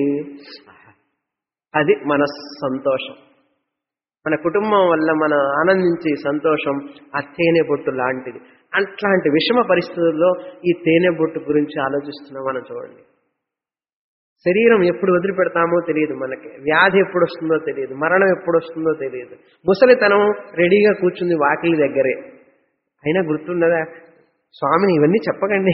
Speaker 1: అది మన సంతోషం మన కుటుంబం వల్ల మనం ఆనందించే సంతోషం ఆ తేనె బొట్టు లాంటిది అట్లాంటి విషమ పరిస్థితుల్లో ఈ తేనె బొట్టు గురించి ఆలోచిస్తున్నాం మనం చూడండి శరీరం ఎప్పుడు వదిలిపెడతామో తెలియదు మనకి వ్యాధి ఎప్పుడు వస్తుందో తెలియదు మరణం ఎప్పుడు వస్తుందో తెలియదు ముసలితనం రెడీగా కూర్చుంది వాకిలి దగ్గరే అయినా గుర్తుండదా స్వామిని ఇవన్నీ చెప్పకండి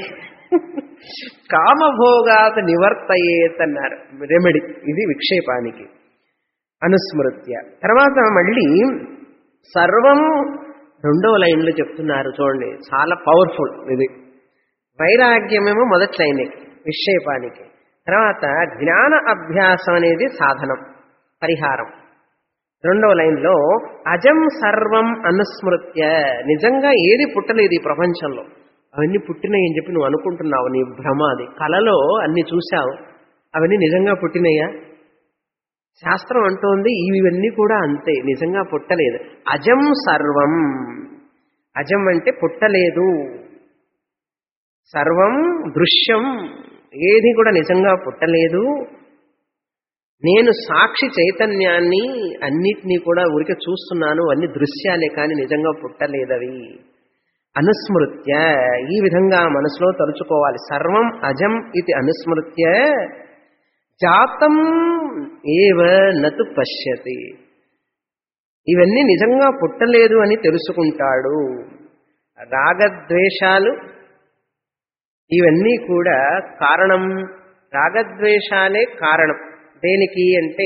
Speaker 1: కామభోగాత నివర్తయేత్ అన్నారు రెమెడీ ఇది విక్షేపానికి అనుస్మృత్య తర్వాత మళ్ళీ సర్వం రెండవ లైన్లో చెప్తున్నారు చూడండి చాలా పవర్ఫుల్ ఇది వైరాగ్యమేమో మొదటి లైన్ విక్షేపానికి తర్వాత జ్ఞాన అభ్యాసం అనేది సాధనం పరిహారం రెండవ లైన్లో అజం సర్వం అనుస్మృత్య నిజంగా ఏది పుట్టలేదు ఈ ప్రపంచంలో అవన్నీ పుట్టినాయి అని చెప్పి నువ్వు అనుకుంటున్నావు నీ భ్రమ అది కలలో అన్ని చూశావు అవన్నీ నిజంగా పుట్టినయ్యా శాస్త్రం అంటోంది ఇవన్నీ కూడా అంతే నిజంగా పుట్టలేదు అజం సర్వం అజం అంటే పుట్టలేదు సర్వం దృశ్యం ఏది కూడా నిజంగా పుట్టలేదు నేను సాక్షి చైతన్యాన్ని అన్నిటినీ కూడా ఊరికే చూస్తున్నాను అన్ని దృశ్యాలే కానీ నిజంగా పుట్టలేదవి అనుస్మృత్య ఈ విధంగా మనసులో తలుచుకోవాలి సర్వం అజం ఇది అనుస్మృత్య జాతం ఏవ నతు పశ్యతి ఇవన్నీ నిజంగా పుట్టలేదు అని తెలుసుకుంటాడు రాగద్వేషాలు ఇవన్నీ కూడా కారణం రాగద్వేషాలే కారణం దేనికి అంటే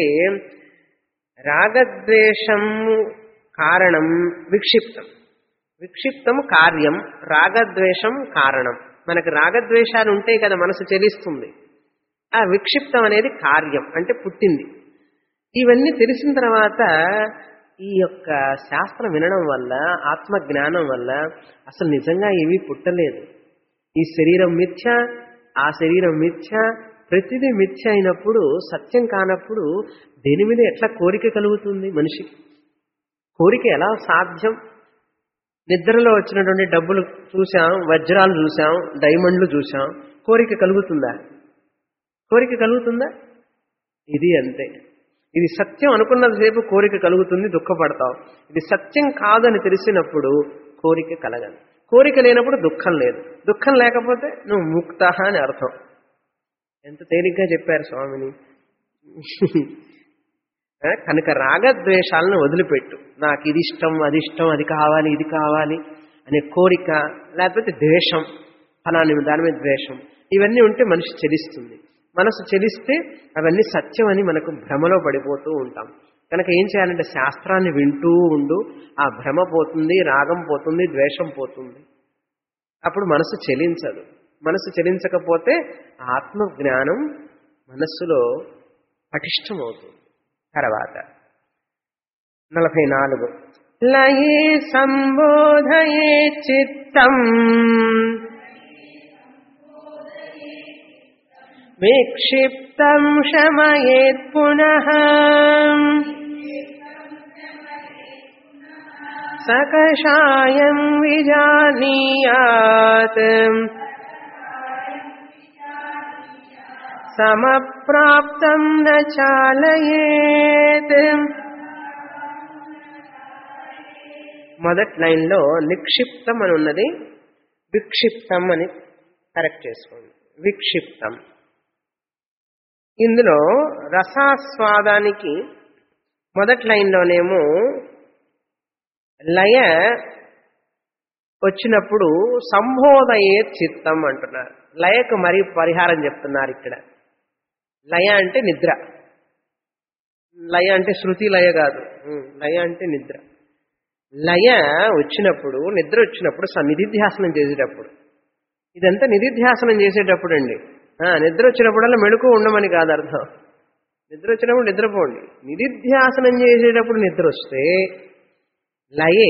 Speaker 1: రాగద్వేషం కారణం విక్షిప్తం విక్షిప్తం కార్యం రాగద్వేషం కారణం మనకు రాగద్వేషాలు ఉంటాయి కదా మనసు చెలిస్తుంది ఆ విక్షిప్తం అనేది కార్యం అంటే పుట్టింది ఇవన్నీ తెలిసిన తర్వాత ఈ యొక్క శాస్త్రం వినడం వల్ల ఆత్మ జ్ఞానం వల్ల అసలు నిజంగా ఏమీ పుట్టలేదు ఈ శరీరం మిథ్య ఆ శరీరం మిథ్య ప్రతిదీ మిథ్య అయినప్పుడు సత్యం కానప్పుడు దేని మీద ఎట్లా కోరిక కలుగుతుంది మనిషికి కోరిక ఎలా సాధ్యం నిద్రలో వచ్చినటువంటి డబ్బులు చూసాం వజ్రాలు చూసాం డైమండ్లు చూసాం కోరిక కలుగుతుందా కోరిక కలుగుతుందా ఇది అంతే ఇది సత్యం అనుకున్నంతసేపు కోరిక కలుగుతుంది దుఃఖపడతావు ఇది సత్యం కాదని తెలిసినప్పుడు కోరిక కలగదు కోరిక లేనప్పుడు దుఃఖం లేదు దుఃఖం లేకపోతే నువ్వు ముక్త అని అర్థం ఎంత తేలిగ్గా చెప్పారు స్వామిని ఆ, కనుక రాగద్వేషాలను వదిలిపెట్టు నాకు ఇది ఇష్టం అది ఇష్టం అది కావాలి ఇది కావాలి అనే కోరిక లేకపోతే ద్వేషం ఫలాని దాని మీద ద్వేషం ఇవన్నీ ఉంటే మనిషి చెలిస్తుంది మనసు చెలిస్తే అవన్నీ సత్యం అని మనకు భ్రమలో పడిపోతూ ఉంటాం కనుక ఏం చేయాలంటే శాస్త్రాన్ని వింటూ ఉండు ఆ భ్రమ పోతుంది రాగం పోతుంది ద్వేషం పోతుంది అప్పుడు మనసు చెలించదు మనసు చెలించకపోతే ఆత్మ జ్ఞానం మనస్సులో పటిష్టమవుతుంది తర్వాత నలభై నాలుగు లయే సంబోధయే చిత్తం విక్షిప్తం శమయేత్ పునః సకషాయం విజానీయాత్ సమప్రాప్తం న చాలయేత్ మొదటి లైన్లో నిక్షిప్తం అని ఉన్నది విక్షిప్తం అని కరెక్ట్ చేసుకోండి విక్షిప్తం ఇందులో రసాస్వాదానికి మొదటి లైన్లోనేమో లయ వచ్చినప్పుడు సంబోధయే చిత్తం అంటున్నారు లయకు మరి పరిహారం చెప్తున్నారు ఇక్కడ లయ అంటే నిద్ర లయ అంటే శృతి లయ కాదు ఉం, లయ అంటే నిద్ర లయ వచ్చినప్పుడు నిద్ర వచ్చినప్పుడు స- నిధిధ్యాసనం చేసేటప్పుడు ఇదంతా నిధిధ్యాసనం చేసేటప్పుడు అండి ఆ, నిద్ర వచ్చినప్పుడల్లా మెళుకు ఉండమని కాదు అర్థం నిద్ర వచ్చినప్పుడు నిద్రపోండి నిధిధ్యాసనం చేసేటప్పుడు నిద్ర వస్తే లయే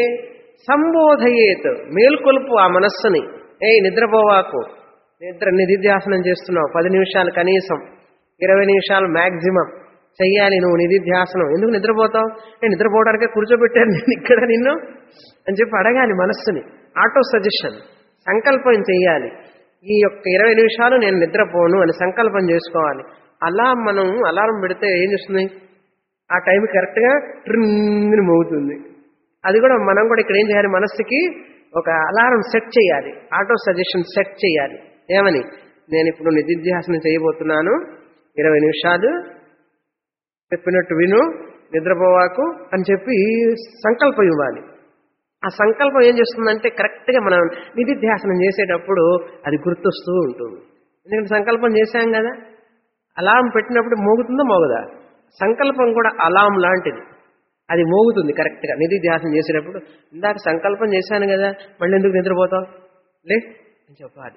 Speaker 1: సంబోధయేత్ మేల్కొల్పు ఆ మనస్సుని ఏయ్ నిద్రపోవాకు నిద్ర నిధిధ్యాసనం చేస్తున్నావు పది నిమిషాలు కనీసం ఇరవై నిమిషాలు మ్యాక్సిమం చెయ్యాలి నువ్వు నిధిధ్యాసనం ఎందుకు నిద్రపోతావు నేను నిద్రపోవడానికే కూర్చోబెట్టాను నేను ఇక్కడ నిన్ను అని చెప్పి అడగాలి మనస్సుని ఆటో సజెషన్ సంకల్పం చెయ్యాలి ఈ యొక్క ఇరవై నిమిషాలు నేను నిద్రపోను అని సంకల్పం చేసుకోవాలి అలా మనం అలారం పెడితే ఏం చేస్తుంది ఆ టైం కరెక్ట్గా ట్రింగ్ని మోగుతుంది అది కూడా మనం కూడా ఇక్కడ ఏం చేయాలి మనస్సుకి ఒక అలారం సెట్ చేయాలి ఆటో సజెషన్ సెట్ చేయాలి ఏమని నేను ఇప్పుడు నిధిధ్యాసనం చేయబోతున్నాను ఇరవై నిమిషాలు చెప్పినట్టు విను నిద్రపోవాకు అని చెప్పి సంకల్పం ఇవ్వాలి ఆ సంకల్పం ఏం చేస్తుందంటే కరెక్ట్గా మనం నిధిధ్యాసనం చేసేటప్పుడు అది గుర్తొస్తూ ఉంటుంది ఎందుకంటే సంకల్పం చేశాం కదా అలారం పెట్టినప్పుడు మోగుతుందో మోగదా సంకల్పం కూడా అలాం లాంటిది అది మోగుతుంది కరెక్ట్గా నిధిధ్యాసనం చేసేటప్పుడు ఇందాక సంకల్పం చేశాను కదా మళ్ళీ ఎందుకు నిద్రపోతావు లే అని చెప్పాలి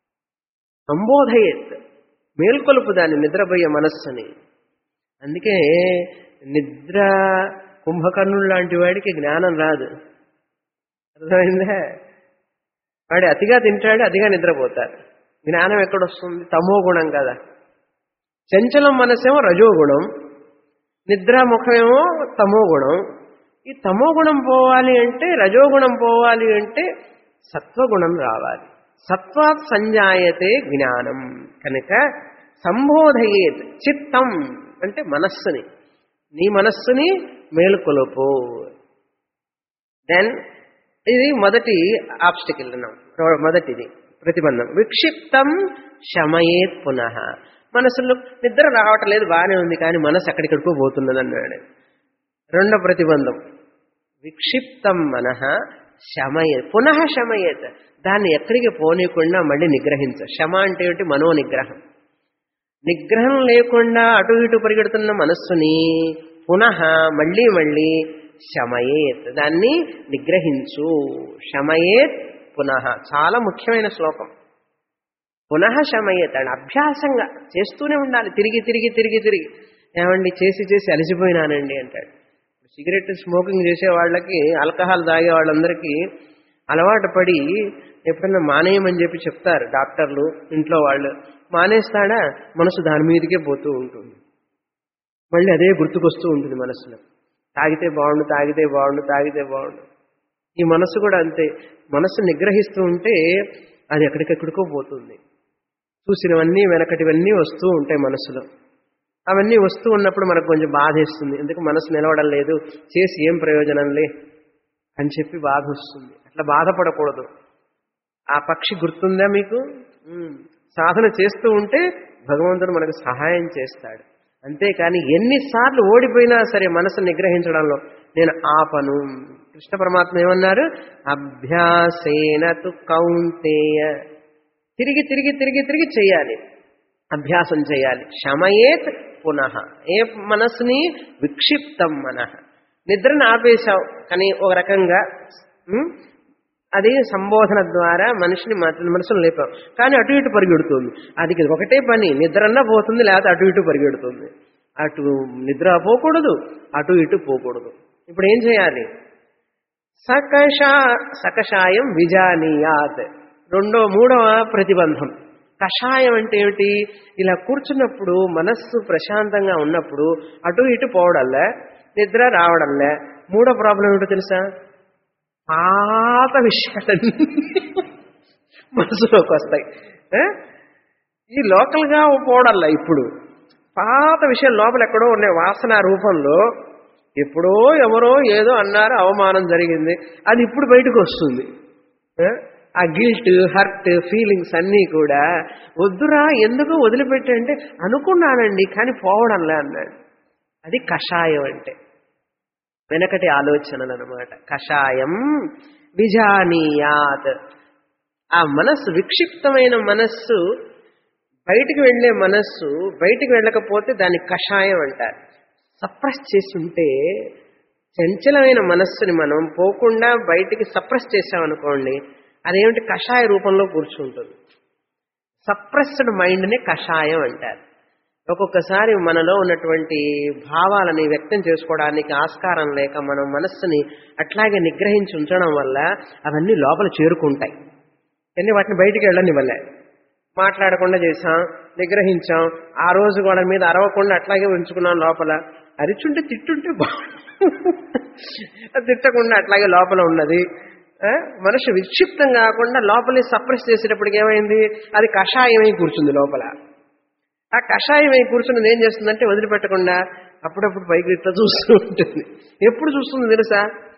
Speaker 1: సంబోధయేత్ మేల్కొలుపు దాన్ని నిద్రపోయే మనస్సుని అందుకే నిద్ర కుంభకర్ణుడు లాంటి వాడికి జ్ఞానం రాదు అర్థమైందా వాడు అతిగా తింటాడు అతిగా నిద్రపోతాడు జ్ఞానం ఎక్కడొస్తుంది తమో గుణం కదా చంచలం మనసేమో రజోగుణం నిద్రాముఖమేమో తమో గుణం ఈ తమో గుణం పోవాలి అంటే రజోగుణం పోవాలి అంటే సత్వగుణం రావాలి సత్వాత్ సంజాయతే జ్ఞానం కనుక సంబోధయేత్ చిత్తం అంటే మనస్సుని నీ మనస్సుని మేలుకొలుపు దెన్ ఇది మొదటి ఆబ్స్టికల్ అన్నాం మొదటిది ప్రతిబంధం విక్షిప్తం శమయేత్ పునః మనసులో నిద్ర రావటం లేదు బాగానే ఉంది కానీ మనసు ఎక్కడికడికో పోతున్నది అన్నాడు రెండో ప్రతిబంధం విక్షిప్తం మనః శమయేత్ పునః శమయేత్ దాన్ని ఎక్కడికి పోనీయకుండా మళ్ళీ నిగ్రహించ శమ అంటే ఏంటి మనో నిగ్రహం నిగ్రహం లేకుండా అటు ఇటు పరిగెడుతున్న మనస్సుని పునః మళ్ళీ మళ్ళీ శమయేత్ దాన్ని నిగ్రహించు శమయేత్ పునః చాలా ముఖ్యమైన శ్లోకం పునః శమయేత్ అని అభ్యాసంగా చేస్తూనే ఉండాలి తిరిగి తిరిగి తిరిగి తిరిగి ఏమండి చేసి చేసి అలసిపోయినానండి అంటాడు సిగరెట్ స్మోకింగ్ చేసే వాళ్ళకి ఆల్కహాల్ తాగే వాళ్ళందరికీ అలవాటు పడి ఎప్పుడన్నా మానేయమని చెప్పి చెప్తారు డాక్టర్లు ఇంట్లో వాళ్ళు మానేస్తాడా మనసు దాని మీదకే పోతూ ఉంటుంది మళ్ళీ అదే గుర్తుకొస్తూ ఉంటుంది మనసులో తాగితే బాగుండు తాగితే బాగుండు తాగితే బాగుండు ఈ మనసు కూడా అంతే మనసు నిగ్రహిస్తూ ఉంటే అది ఎక్కడికెక్కడికో పోతుంది చూసినవన్నీ వెనకటివన్నీ వస్తూ ఉంటాయి మనసులో అవన్నీ వస్తూ ఉన్నప్పుడు మనకు కొంచెం బాధేస్తుంది ఎందుకు మనసు నిలవడం లేదు చేసి ఏం ప్రయోజనం లే అని చెప్పి బాధ వస్తుంది అట్లా బాధపడకూడదు ఆ పక్షి గుర్తుందా మీకు ఉమ్. సాధన చేస్తూ ఉంటే భగవంతుడు మనకు సహాయం చేస్తాడు అంతేకాని ఎన్నిసార్లు ఓడిపోయినా సరే మనసు నిగ్రహించడంలో నేను ఆపను కృష్ణ పరమాత్మ ఏమన్నారు అభ్యాసేన తు కౌంతేయ తిరిగి తిరిగి తిరిగి తిరిగి చేయాలి అభ్యాసం చేయాలి శమయేత్ పునః ఏ మనస్సుని విక్షిప్తం మనః నిద్రను ఆపేశావు కానీ ఒక రకంగా ఉమ్, అది సంబోధన ద్వారా మనిషిని మన- మనసును లేపాం కానీ అటు ఇటు పరిగెడుతుంది అది ఒకటే పని నిద్రన్నా పోతుంది లేకపోతే అటు ఇటు పరిగెడుతుంది అటు నిద్ర పోకూడదు అటు ఇటు పోకూడదు ఇప్పుడు ఏం చేయాలి సకషా సకషాయం విజానీయాత్ రెండో మూడవ ప్రతిబంధం కషాయం అంటే ఏమిటి ఇలా కూర్చున్నప్పుడు మనస్సు ప్రశాంతంగా ఉన్నప్పుడు అటు ఇటు పోవడంలే నిద్ర రావడంలే మూడో ప్రాబ్లం ఏమిటో తెలుసా పాత విషయాలన్నీ మనసులోకి వస్తాయి ఏ? ఈ లోకల్గా పోవడల్లా ఇప్పుడు పాత విషయం లోపల ఎక్కడో ఉన్నాయి వాసన రూపంలో ఎప్పుడో ఎవరో ఏదో అన్నారు అవమానం జరిగింది అది ఇప్పుడు బయటకు వస్తుంది ఏ? ఆ గిల్ట్ హర్ట్ ఫీలింగ్స్ అన్నీ కూడా వద్దురా ఎందుకు వదిలిపెట్టంటే అనుకున్నానండి కానీ పోవడంలే అన్నాడు అది కషాయం అంటే వెనకటి ఆలోచనలు అనమాట కషాయం విజానీయాత్ ఆ మనస్సు విక్షిప్తమైన మనస్సు బయటికి వెళ్ళే మనస్సు బయటికి వెళ్ళకపోతే దాన్ని కషాయం అంటారు సప్రెస్ చేసి ఉంటే చంచలమైన మనస్సుని మనం పోకుండా బయటికి సప్రెస్ చేసామనుకోండి అదేమిటి కషాయ రూపంలో కూర్చుంటుంది సప్రెస్డ్ మైండ్ని కషాయం అంటారు ఒక్కొక్కసారి మనలో ఉన్నటువంటి భావాలని వ్యక్తం చేసుకోవడానికి ఆస్కారం లేక మనం మనస్సుని అట్లాగే నిగ్రహించి ఉంచడం వల్ల అవన్నీ లోపల చేరుకుంటాయి కానీ వాటిని బయటికి వెళ్ళని వల్లే మాట్లాడకుండా చేశాం నిగ్రహించాం ఆ రోజు వాళ్ళ మీద అరవకుండా అట్లాగే ఉంచుకున్నాం లోపల అరిచుంటే తిట్టుంటే బాగు తిట్టకుండా అట్లాగే లోపల ఉన్నది ఆ, మనిషి విక్షిప్తం కాకుండా లోపలి సప్రెస్ చేసేటప్పటికి ఏమైంది అది కషాయమై కూర్చుంది లోపల ఆ కషాయం అయి కూర్చున్నది ఏం చేస్తుందంటే వదిలిపెట్టకుండా అప్పుడప్పుడు పైకి ఇట్లా చూస్తూ ఉంటుంది ఎప్పుడు చూస్తుంది తెలుసా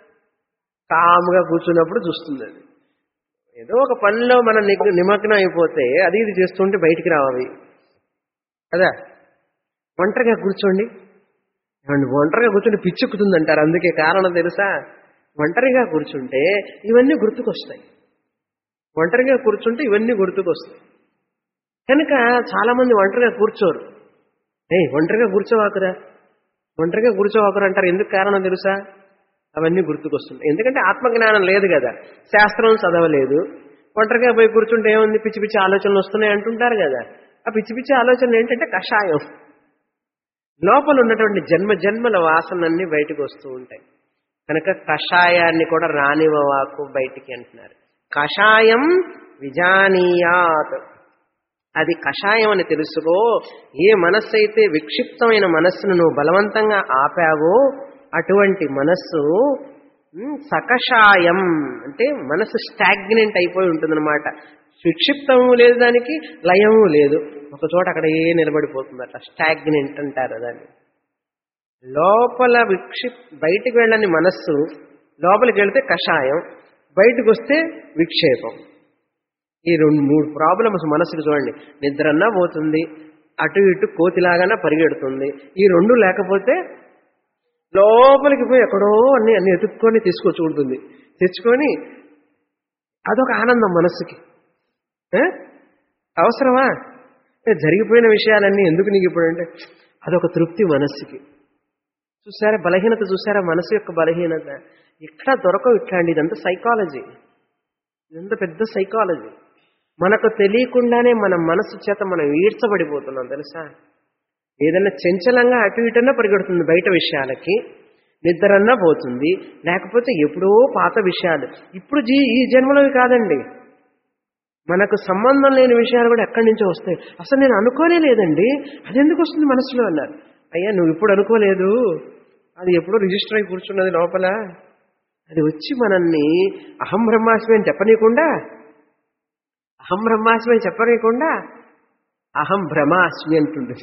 Speaker 1: కాముగా కూర్చున్నప్పుడు చూస్తుంది అది ఏదో ఒక పనిలో మనం నిగ్- నిమగ్నం అయిపోతే అది ఇది చేస్తుంటే బయటికి రావాలి కదా ఒంటరిగా కూర్చోండి ఏమండి ఒంటరిగా కూర్చుంటే పిచ్చెక్కుతుంది అంటారు అందుకే కారణం తెలుసా ఒంటరిగా కూర్చుంటే ఇవన్నీ గుర్తుకొస్తాయి ఒంటరిగా కూర్చుంటే ఇవన్నీ గుర్తుకొస్తాయి కనుక చాలా మంది ఒంటరిగా కూర్చోరు ఏ ఒంటరిగా కూర్చోవాకురా ఒంటరిగా కూర్చోవాకురా అంటారు ఎందుకు కారణం తెలుసా అవన్నీ గుర్తుకొస్తుంది ఎందుకంటే ఆత్మజ్ఞానం లేదు కదా శాస్త్రం చదవలేదు ఒంటరిగా పోయి కూర్చుంటే ఏముంది పిచ్చి పిచ్చి ఆలోచనలు వస్తున్నాయి అంటుంటారు కదా ఆ పిచ్చి పిచ్చి ఆలోచనలు ఏంటంటే కషాయం లోపల ఉన్నటువంటి జన్మ జన్మల వాసనలన్నీ బయటకు వస్తూ ఉంటాయి కనుక కషాయాన్ని కూడా రానివ్వవాకు బయటికి అంటున్నారు కషాయం విజానీయాత్ అది కషాయం అని తెలుసుకో ఏ మనస్సు అయితే విక్షిప్తమైన మనస్సును నువ్వు బలవంతంగా ఆపావో అటువంటి మనస్సు ఉమ్, సకషాయం అంటే మనసు స్టాగ్నెంట్ అయిపోయి ఉంటుందన్నమాట విక్షిప్తము లేదు దానికి లయము లేదు ఒక చోట అక్కడ ఏ నిలబడిపోతుంది అట్లా స్టాగ్నెంట్ అంటారు దాన్ని లోపల విక్షిప్ బయటికి వెళ్ళని మనస్సు లోపలికి వెళ్తే కషాయం బయటకు వస్తే విక్షేపం ఈ రెండు మూడు ప్రాబ్లమ్స్ మనసుకు చూడండి నిద్రన్నా పోతుంది అటు ఇటు కోతిలాగానే పరిగెడుతుంది ఈ రెండు లేకపోతే లోపలికి పోయి ఎక్కడో అన్ని అన్ని ఎతుక్కొని తీసుకొచ్చి ఉంటుంది తెచ్చుకొని అదొక ఆనందం మనస్సుకి ఏ? అవసరమా ఏ, జరిగిపోయిన విషయాలన్నీ ఎందుకు నీకు ఇప్పుడు అంటే అదొక తృప్తి మనస్సుకి చూసారా బలహీనత చూసారా మనసు యొక్క బలహీనత ఎక్కడ దొరకవు ఇట్లాంటి ఇదంతా సైకాలజీ ఇదంతా పెద్ద సైకాలజీ మనకు తెలియకుండానే మన మనసు చేత మనం ఈడ్చబడిపోతున్నాం తెలుసా ఏదైనా చంచలంగా అటు ఇటన్నా పరిగెడుతుంది బయట విషయాలకి నిద్రన్నా పోతుంది లేకపోతే ఎప్పుడో పాత విషయాలు ఇప్పుడు జీ ఈ జన్మలోవి కాదండి మనకు సంబంధం లేని విషయాలు కూడా ఎక్కడి నుంచో వస్తాయి అసలు నేను అనుకోనే లేదండి అది ఎందుకు వస్తుంది మనసులో అన్నారు అయ్యా నువ్వు ఇప్పుడు అనుకోలేదు అది ఎప్పుడో రిజిస్టర్ అయి కూర్చున్నది లోపల అది వచ్చి మనల్ని అహం బ్రహ్మాస్మి అని చెప్పనీయకుండా అహం బ్రహ్మాస్మి అని చెప్పనీయకుండా అహం భ్రమాస్మి అంటుంది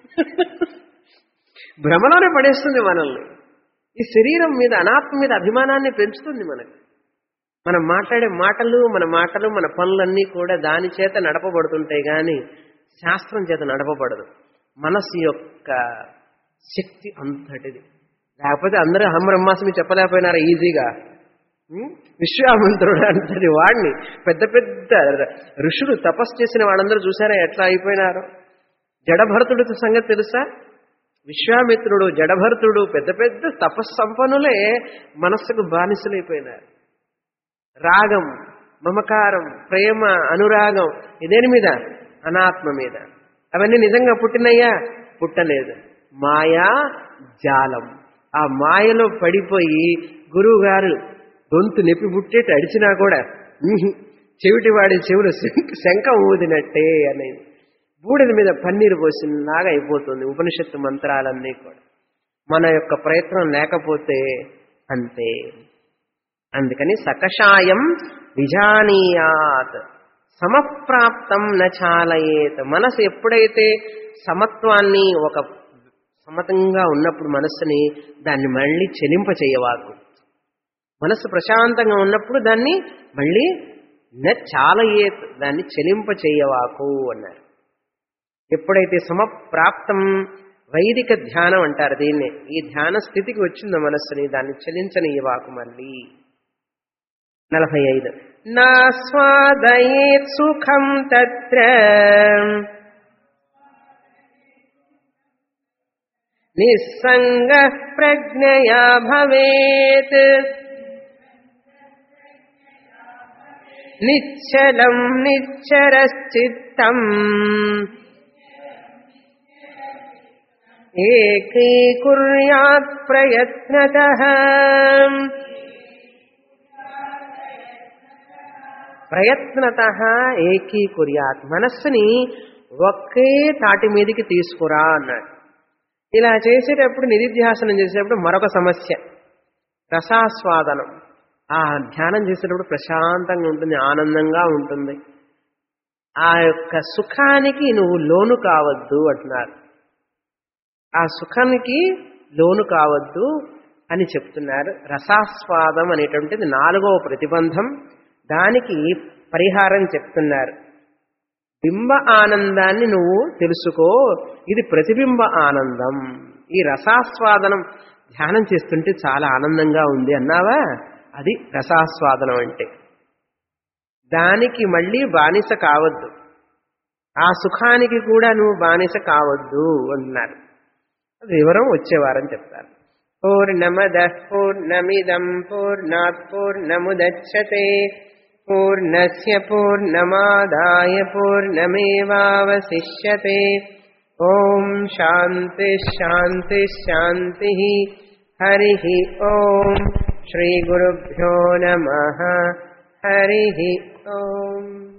Speaker 1: భ్రమలోనే పడేస్తుంది మనల్ని ఈ శరీరం మీద అనాత్మ మీద అభిమానాన్ని పెంచుతుంది మనకు మనం మాట్లాడే మాటలు మన మాటలు మన పనులన్నీ కూడా దాని చేత నడపబడుతుంటాయి కానీ శాస్త్రం చేత నడపబడదు మనసు యొక్క శక్తి అంతటిది లేకపోతే అందరూ అహం బ్రహ్మాస్మి చెప్పలేకపోయినారా ఈజీగా ఉం? విశ్వామంతుడు అంతటి వాడిని పెద్ద పెద్ద ఋషులు తపస్సు చేసిన వాళ్ళందరూ చూసారా ఎట్లా అయిపోయినారు జడభరతుడి సంగతి తెలుసా విశ్వామిత్రుడు జడభరతుడు పెద్ద పెద్ద తపస్సంపన్నులే మనస్సుకు బానిసలైపోయినారు రాగం మమకారం ప్రేమ అనురాగం ఇదేని మీద అనాత్మ మీద అవన్నీ నిజంగా పుట్టినయ్యా పుట్టలేదు మాయా జాలం ఆ మాయలో పడిపోయి గురువు గారు గొంతు నొప్పి పుట్టేట్టు అడిచినా కూడా "ఉహు, చెవిటి వాడి చెవులు శంఖ- శంఖ ఊదినట్టే అనేది బూడిద మీద పన్నీరు పోసినలాగా అయిపోతుంది ఉపనిషత్తు మంత్రాలన్నీ కూడా మన యొక్క ప్రయత్నం లేకపోతే అంతే అందుకని సకషాయం విజానీయాత్ సమప్రాప్తం నచాలయేత్ మనసు ఎప్పుడైతే సమత్వాన్ని ఒక సమతంగా ఉన్నప్పుడు మనస్సుని దాన్ని మళ్ళీ చెలింప చేయవాకు మనస్సు ప్రశాంతంగా ఉన్నప్పుడు దాన్ని మళ్ళీ నచాలయేత్ దాన్ని చెలింప చేయవాకు అన్నారు ఎప్పుడైతే సమప్రాప్తం వైదిక ధ్యానం అంటారు దీన్ని ఈ ధ్యాన స్థితికి వచ్చిందో మనస్సుని దాన్ని చలించనియవాకు మళ్ళీ నలభై ఐదు నాస్వాదయేత్ సుఖం తత్ర నిస్సంగ ప్రజ్ఞయా భవేత్ నిశ్చలం నిశ్చరశ్చిత్తం ఏకీకుర్యాత్ ప్రయత్నతః ప్రయత్నత ఏకీకుర్యాత్ మనస్సుని ఒకే తాటి మీదికి తీసుకురా అన్నాడు ఇలా చేసేటప్పుడు నిధిధ్యాసనం చేసేటప్పుడు మరొక సమస్య రసాస్వాదనం ఆ ధ్యానం చేసేటప్పుడు ప్రశాంతంగా ఉంటుంది ఆనందంగా ఉంటుంది ఆ యొక్క సుఖానికి నువ్వు లోను కావద్దు అంటున్నారు ఆ సుఖానికి లోను కావద్దు అని చెప్తున్నారు రసాస్వాదం అనేటువంటిది నాలుగవ ప్రతిబంధం దానికి పరిహారం చెప్తున్నారు బింబ ఆనందాన్ని నువ్వు తెలుసుకో ఇది ప్రతిబింబ ఆనందం ఈ రసాస్వాదనం ధ్యానం చేస్తుంటే చాలా ఆనందంగా ఉంది అన్నావా అది రసాస్వాదనం అంటే దానికి మళ్ళీ బానిస కావద్దు ఆ సుఖానికి కూడా నువ్వు బానిస కావద్దు అంటున్నారు వివరం వచ్చేవారం చెప్తారు పూర్ణమద పూర్ణమిదం పూర్ణాత్ పూర్ణముదచ్చతే పూర్ణస్య పూర్ణమాదాయ పూర్ణమేవావశిష్యతే ఓం శాంతి శాంతి శాంతి హరి ఓం శ్రీ గురుభ్యో నమ హరి ఓం